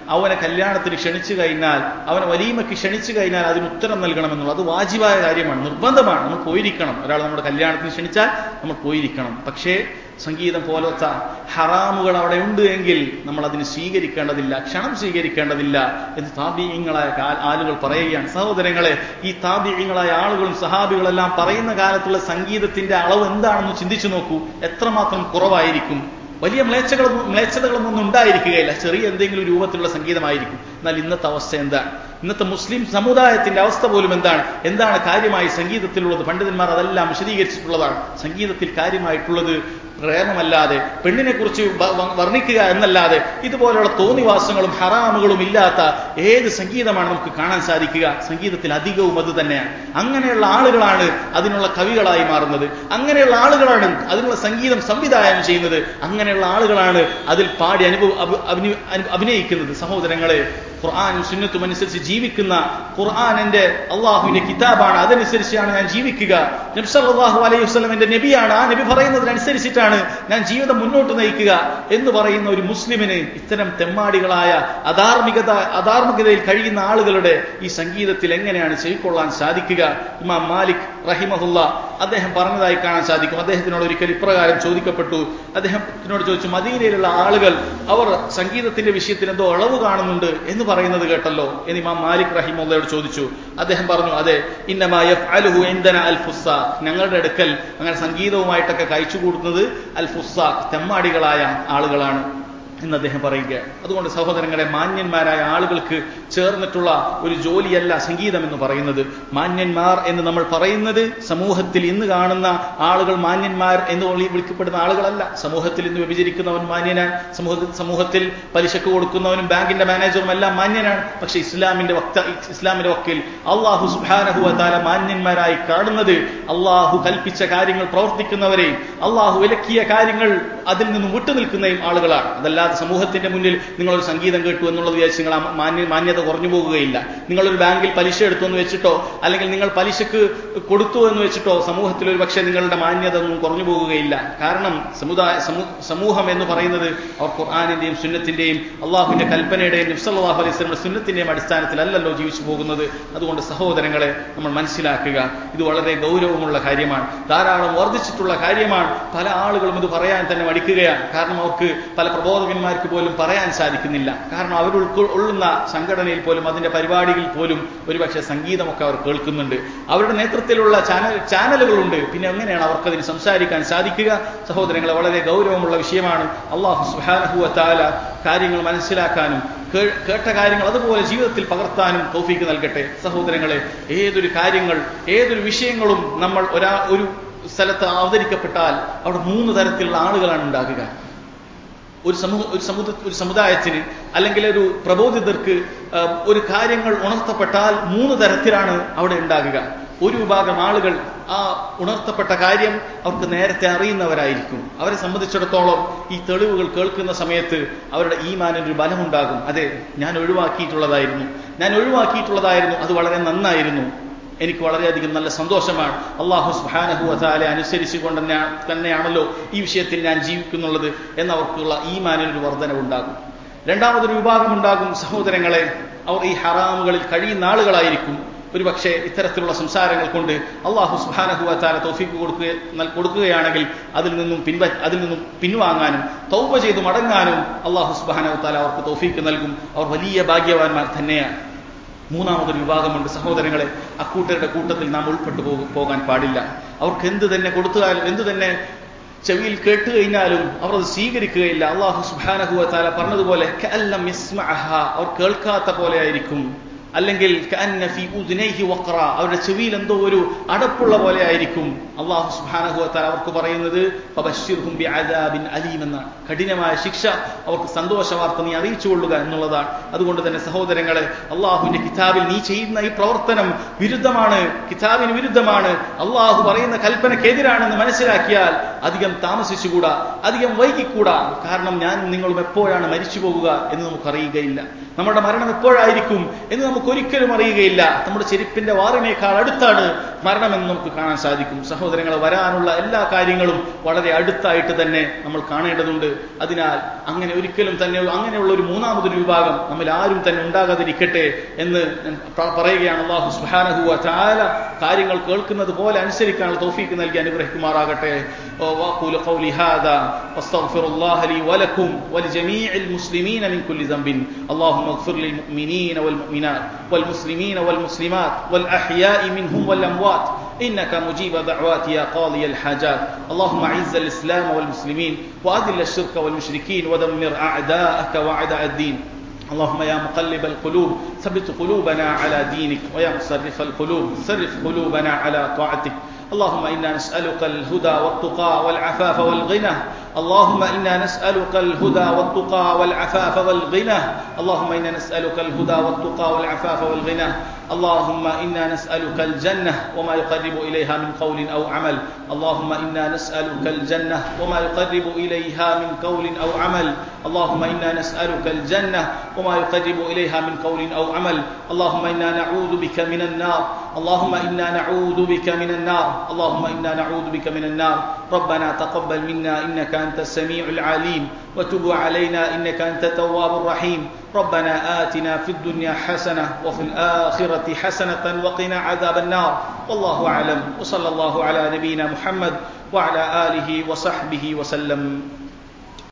അവനെ കല്യാണത്തിന് ക്ഷണിച്ചു കഴിഞ്ഞാൽ അവനെ വലീമയ്ക്ക് ക്ഷണിച്ചു കഴിഞ്ഞാൽ അതിന് ഉത്തരം നൽകണമെന്നുള്ളത് അത് വാജിബായ കാര്യമാണ് നിർബന്ധമാണ് നമ്മൾ പോയിരിക്കണം ഒരാൾ നമ്മുടെ കല്യാണത്തിന് ക്ഷണിച്ചാൽ നമ്മൾ പോയിരിക്കണം പക്ഷേ സംഗീതം പോലത്തെ ഹറാമുകൾ അവിടെ ഉണ്ട് എങ്കിൽ നമ്മൾ അതിന് സ്വീകരിക്കേണ്ടതില്ല ക്ഷണം സ്വീകരിക്കേണ്ടതില്ല എന്ന് താപീയങ്ങളായ ആളുകൾ പറയുകയാണ് സഹോദരങ്ങളെ ഈ താപീയങ്ങളായ ആളുകളും സഹാബികളെല്ലാം പറയുന്ന കാലത്തുള്ള സംഗീതത്തിന്റെ അളവ് എന്താണെന്ന് ചിന്തിച്ചു നോക്കൂ എത്രമാത്രം കുറവായിരിക്കും വലിയ മ്ലേച്ഛകളൊന്നും മ്ലേച്ഛതകളൊന്നും ഉണ്ടായിരിക്കുകയില്ല ചെറിയ എന്തെങ്കിലും രൂപത്തിലുള്ള സംഗീതമായിരിക്കും എന്നാൽ ഇന്നത്തെ അവസ്ഥ എന്താണ് ഇന്നത്തെ മുസ്ലിം സമുദായത്തിന്റെ അവസ്ഥ പോലും എന്താണ് എന്താണ് കാര്യമായി സംഗീതത്തിലുള്ളത് പണ്ഡിതന്മാർ അതെല്ലാം വിശദീകരിച്ചിട്ടുള്ളതാണ് സംഗീതത്തിൽ കാര്യമായിട്ടുള്ളത് പ്രേമമല്ലാതെ പെണ്ണിനെ കുറിച്ച് വർണ്ണിക്കുക എന്നല്ലാതെ ഇതുപോലെയുള്ള തോന്നിവാസങ്ങളും ഹറാമുകളും ഇല്ലാത്ത ഏത് സംഗീതമാണ് നമുക്ക് കാണാൻ സാധിക്കുക സംഗീതത്തിൽ അധികവും അത് തന്നെയാണ് അങ്ങനെയുള്ള ആളുകളാണ് അതിനുള്ള കവികളായി മാറുന്നത് അങ്ങനെയുള്ള ആളുകളാണ് അതിനുള്ള സംഗീതം സംവിധാനം ചെയ്യുന്നത് അങ്ങനെയുള്ള ആളുകളാണ് അതിൽ പാടി അനുഭവ അഭിനയിക്കുന്നത് സഹോദരങ്ങളെ ഖുർആാനും സുന്നത്തും അനുസരിച്ച് ജീവിക്കുന്ന ഖുർആാനിന്റെ അള്ളാഹുവിന്റെ കിതാബാണ് അതനുസരിച്ചാണ് ഞാൻ ജീവിക്കുക നബ്സല്ലാഹു അലൈഹി വസ്ലം എന്റെ നബിയാണ് ആ നബി പറയുന്നതിനനുസരിച്ചിട്ടാണ് ഞാൻ ജീവിതം മുന്നോട്ട് നയിക്കുക എന്ന് പറയുന്ന ഒരു മുസ്ലിമിന് ഇത്തരം തെമ്മാടികളായ അധാർമികത അധാർമികതയിൽ കഴിയുന്ന ആളുകളുടെ ഈ സംഗീതത്തിൽ എങ്ങനെയാണ് ചെവിക്കൊള്ളാൻ സാധിക്കുക ഇമാം മാലിക് റഹിമഹുല്ല അദ്ദേഹം പറഞ്ഞതായി കാണാൻ സാധിക്കും അദ്ദേഹത്തിനോട് ഒരിക്കൽ ഇപ്രകാരം ചോദിക്കപ്പെട്ടു അദ്ദേഹത്തിനോട് ചോദിച്ചു മദീനയിലുള്ള ആളുകൾ അവർ സംഗീതത്തിന്റെ വിഷയത്തിൽ എന്തോ അളവ് കാണുന്നുണ്ട് എന്ന് പറയുന്നത് കേട്ടല്ലോ എന്ന് ഇമാം മാലിക് റഹിമുള്ളയോട് ചോദിച്ചു അദ്ദേഹം പറഞ്ഞു അതെ ഇന്നമായ അൽ ഫുസാഖ് ഞങ്ങളുടെ അടുക്കൽ അങ്ങനെ സംഗീതവുമായിട്ടൊക്കെ കഴിച്ചു കൂടുന്നത് അൽ ഫുസാഖ് തെമ്മാടികളായ ആളുകളാണ് എന്ന് അദ്ദേഹം പറയുകയാണ് അതുകൊണ്ട് സഹോദരങ്ങളെ മാന്യന്മാരായ ആളുകൾക്ക് ചേർന്നിട്ടുള്ള ഒരു ജോലിയല്ല സംഗീതം എന്ന് പറയുന്നത് മാന്യന്മാർ എന്ന് നമ്മൾ പറയുന്നത് സമൂഹത്തിൽ ഇന്ന് കാണുന്ന ആളുകൾ മാന്യന്മാർ എന്ന് വിളിക്കപ്പെടുന്ന ആളുകളല്ല സമൂഹത്തിൽ ഇന്ന് വിഭജിക്കുന്നവൻ മാന്യനാണ് സമൂഹ സമൂഹത്തിൽ പലിശക്ക് കൊടുക്കുന്നവനും ബാങ്കിന്റെ മാനേജറും എല്ലാം മാന്യനാണ് പക്ഷെ ഇസ്ലാമിന്റെ വക്ത ഇസ്ലാമിന്റെ വക്കിൽ അള്ളാഹു സുബാനഹു താല മാന്യന്മാരായി കാണുന്നത് അള്ളാഹു കൽപ്പിച്ച കാര്യങ്ങൾ പ്രവർത്തിക്കുന്നവരെയും അള്ളാഹു വിലക്കിയ കാര്യങ്ങൾ അതിൽ നിന്നും വിട്ടുനിൽക്കുന്നയും ആളുകളാണ് അതല്ലാതെ സമൂഹത്തിന്റെ മുന്നിൽ നിങ്ങളൊരു സംഗീതം കേട്ടു എന്നുള്ളത് വിചാരിച്ച് നിങ്ങൾ ആ മാന്യ മാന്യത കുറഞ്ഞു പോകുകയില്ല നിങ്ങളൊരു ബാങ്കിൽ പലിശ എടുത്തു എന്ന് വെച്ചിട്ടോ അല്ലെങ്കിൽ നിങ്ങൾ പലിശക്ക് കൊടുത്തു എന്ന് വെച്ചിട്ടോ സമൂഹത്തിൽ ഒരു പക്ഷേ നിങ്ങളുടെ മാന്യത ഒന്നും കുറഞ്ഞു പോകുകയില്ല കാരണം സമുദായ സമൂഹം എന്ന് പറയുന്നത് അവർ ഖുർആാനിന്റെയും സുന്നത്തിന്റെയും അള്ളാഹുവിന്റെ കൽപ്പനയുടെയും നിഫ്സല്ലാഹു അലൈഹി സ്വലമിന്റെ സുന്നത്തിന്റെയും അടിസ്ഥാനത്തിലല്ലല്ലോ ജീവിച്ചു പോകുന്നത് അതുകൊണ്ട് സഹോദരങ്ങളെ നമ്മൾ മനസ്സിലാക്കുക ഇത് വളരെ ഗൗരവമുള്ള കാര്യമാണ് ധാരാളം വർദ്ധിച്ചിട്ടുള്ള കാര്യമാണ് പല ആളുകളും ഇത് പറയാൻ തന്നെ മടിക്കുകയാണ് കാരണം അവർക്ക് പല പ്രബോധകന്മാർക്ക് പോലും പറയാൻ സാധിക്കുന്നില്ല കാരണം അവർ ഉൾക്കൊള്ളുന്ന സംഘടനയിൽ പോലും അതിന്റെ പരിപാടികളിൽ പോലും ഒരുപക്ഷെ സംഗീതമൊക്കെ അവർ കേൾക്കുന്നുണ്ട് അവരുടെ നേതൃത്വത്തിലുള്ള ചാനൽ ചാനലുകളുണ്ട് പിന്നെ എങ്ങനെയാണ് അവർക്കതിന് സംസാരിക്കാൻ സാധിക്കുക സഹോദരങ്ങളെ വളരെ ഗൗരവമുള്ള വിഷയമാണ് അള്ളാഹു സുഹാനഹുവ താല കാര്യങ്ങൾ മനസ്സിലാക്കാനും കേട്ട കാര്യങ്ങൾ അതുപോലെ ജീവിതത്തിൽ പകർത്താനും തൗഫീക്ക് നൽകട്ടെ സഹോദരങ്ങളെ ഏതൊരു കാര്യങ്ങൾ ഏതൊരു വിഷയങ്ങളും നമ്മൾ ഒരാ ഒരു സ്ഥലത്ത് അവതരിക്കപ്പെട്ടാൽ അവിടെ മൂന്ന് തരത്തിലുള്ള ആളുകളാണ് ഉണ്ടാകുക ഒരു സമൂഹ ഒരു സമുദ ഒരു സമുദായത്തിന് അല്ലെങ്കിൽ ഒരു പ്രബോധിതർക്ക് ഒരു കാര്യങ്ങൾ ഉണർത്തപ്പെട്ടാൽ മൂന്ന് തരത്തിലാണ് അവിടെ ഉണ്ടാകുക ഒരു വിഭാഗം ആളുകൾ ആ ഉണർത്തപ്പെട്ട കാര്യം അവർക്ക് നേരത്തെ അറിയുന്നവരായിരിക്കും അവരെ സംബന്ധിച്ചിടത്തോളം ഈ തെളിവുകൾ കേൾക്കുന്ന സമയത്ത് അവരുടെ ഈമാനിന് ഒരു ബലമുണ്ടാകും അതെ ഞാൻ ഒഴിവാക്കിയിട്ടുള്ളതായിരുന്നു ഞാൻ ഒഴിവാക്കിയിട്ടുള്ളതായിരുന്നു അത് വളരെ നന്നായിരുന്നു എനിക്ക് വളരെയധികം നല്ല സന്തോഷമാണ് അള്ളാഹു സുഹാനഹു അതാലെ അനുസരിച്ചുകൊണ്ട് തന്നെ തന്നെയാണല്ലോ ഈ വിഷയത്തിൽ ഞാൻ ജീവിക്കുന്നുള്ളത് എന്നവർക്കുള്ള ഈമാനിനൊരു വർധനവുണ്ടാകും രണ്ടാമതൊരു വിഭാഗം ഉണ്ടാകും സഹോദരങ്ങളെ അവർ ഈ ഹറാമുകളിൽ കഴിയുന്ന ആളുകളായിരിക്കും ഒരു പക്ഷേ ഇത്തരത്തിലുള്ള സംസാരങ്ങൾ കൊണ്ട് അള്ളാഹു സുഹാനഹുവാല തോഫിക്ക് കൊടുക്കുക കൊടുക്കുകയാണെങ്കിൽ അതിൽ നിന്നും പിൻവ അതിൽ നിന്നും പിൻവാങ്ങാനും തൗപ ചെയ്ത് മടങ്ങാനും അള്ളാഹു സുബാനഹുത്താല അവർക്ക് തോഫീക്ക് നൽകും അവർ വലിയ ഭാഗ്യവാന്മാർ തന്നെയാണ് മൂന്നാമതൊരു വിഭാഗമുണ്ട് സഹോദരങ്ങളെ അക്കൂട്ടരുടെ കൂട്ടത്തിൽ നാം ഉൾപ്പെട്ടു പോകാൻ പാടില്ല അവർക്ക് എന്ത് തന്നെ കൊടുത്താലും എന്ത് തന്നെ ചെവിയിൽ കേട്ട് കഴിഞ്ഞാലും അവർ അത് സ്വീകരിക്കുകയില്ല അള്ളാഹു സുബാനഹുവ താല പറഞ്ഞതുപോലെ അവർ കേൾക്കാത്ത പോലെ ആയിരിക്കും അല്ലെങ്കിൽ അവരുടെ ചെവിയിൽ എന്തോ ഒരു അടപ്പുള്ള പോലെ ആയിരിക്കും അള്ളാഹു സുബാനഹുവത്താൽ അവർക്ക് പറയുന്നത് അലീം എന്നാണ് കഠിനമായ ശിക്ഷ അവർക്ക് സന്തോഷ വാർത്ത നീ അറിയിച്ചു കൊള്ളുക എന്നുള്ളതാണ് അതുകൊണ്ട് തന്നെ സഹോദരങ്ങളെ അള്ളാഹുവിന്റെ കിതാബിൽ നീ ചെയ്യുന്ന ഈ പ്രവർത്തനം വിരുദ്ധമാണ് കിതാബിന് വിരുദ്ധമാണ് അള്ളാഹു പറയുന്ന കൽപ്പനക്കെതിരാണെന്ന് മനസ്സിലാക്കിയാൽ അധികം താമസിച്ചുകൂടാ അധികം വൈകിക്കൂടാ കാരണം ഞാൻ നിങ്ങളും എപ്പോഴാണ് മരിച്ചു പോകുക എന്ന് നമുക്ക് അറിയുകയില്ല നമ്മുടെ മരണം എപ്പോഴായിരിക്കും എന്ന് നമുക്ക് നമുക്ക് ഒരിക്കലും അറിയുകയില്ല നമ്മുടെ ചെരുപ്പിന്റെ വാറിനേക്കാൾ അടുത്താണ് മരണമെന്ന് നമുക്ക് കാണാൻ സാധിക്കും സഹോദരങ്ങൾ വരാനുള്ള എല്ലാ കാര്യങ്ങളും വളരെ അടുത്തായിട്ട് തന്നെ നമ്മൾ കാണേണ്ടതുണ്ട് അതിനാൽ അങ്ങനെ ഒരിക്കലും തന്നെ അങ്ങനെയുള്ള ഒരു മൂന്നാമതൊരു വിഭാഗം നമ്മിൽ ആരും തന്നെ ഉണ്ടാകാതിരിക്കട്ടെ എന്ന് ഞാൻ പ- പറയുകയാണ് അള്ളാഹു സുഹാനഹുവ ചാല കാര്യങ്ങൾ കേൾക്കുന്നത് പോലെ അനുസരിക്കാനുള്ള തൗഫീക്ക് നൽകി അനുഗ്രഹിക്കുമാറാകട്ടെ وأقول قولي هذا واستغفر الله لي ولكم ولجميع المسلمين من كل ذنب اللهم اغفر للمؤمنين والمؤمنات والمسلمين والمسلمات والأحياء منهم والأموات إنك مجيب دعوات يا قاضي الحاجات اللهم أعز الإسلام والمسلمين وأذل الشرك والمشركين ودمر أعداءك وأعداء الدين اللهم يا مقلب القلوب ثبت قلوبنا على دينك ويا مصرف القلوب صرف قلوبنا على طاعتك اللهم انا نسالك الهدى والتقى والعفاف والغنى اللهم انا نسالك الهدى والتقى والعفاف والغنى اللهم انا نسالك الهدى والتقى والعفاف والغنى اللهم انا نسالك الجنه وما يقرب اليها من قول او عمل اللهم انا نسالك الجنه وما يقرب اليها من قول او عمل اللهم انا نسالك الجنه وما يقرب اليها من قول او عمل اللهم انا نعوذ بك من النار اللهم انا نعوذ بك من النار اللهم انا نعوذ بك من النار ربنا تقبل منا انك انت السميع العليم وتب علينا انك انت التواب الرحيم ربنا آتنا في الدنيا حسنة وفي الآخرة حسنة وقنا عذاب النار والله أعلم وصلى الله على نبينا محمد وعلى آله وصحبه وسلم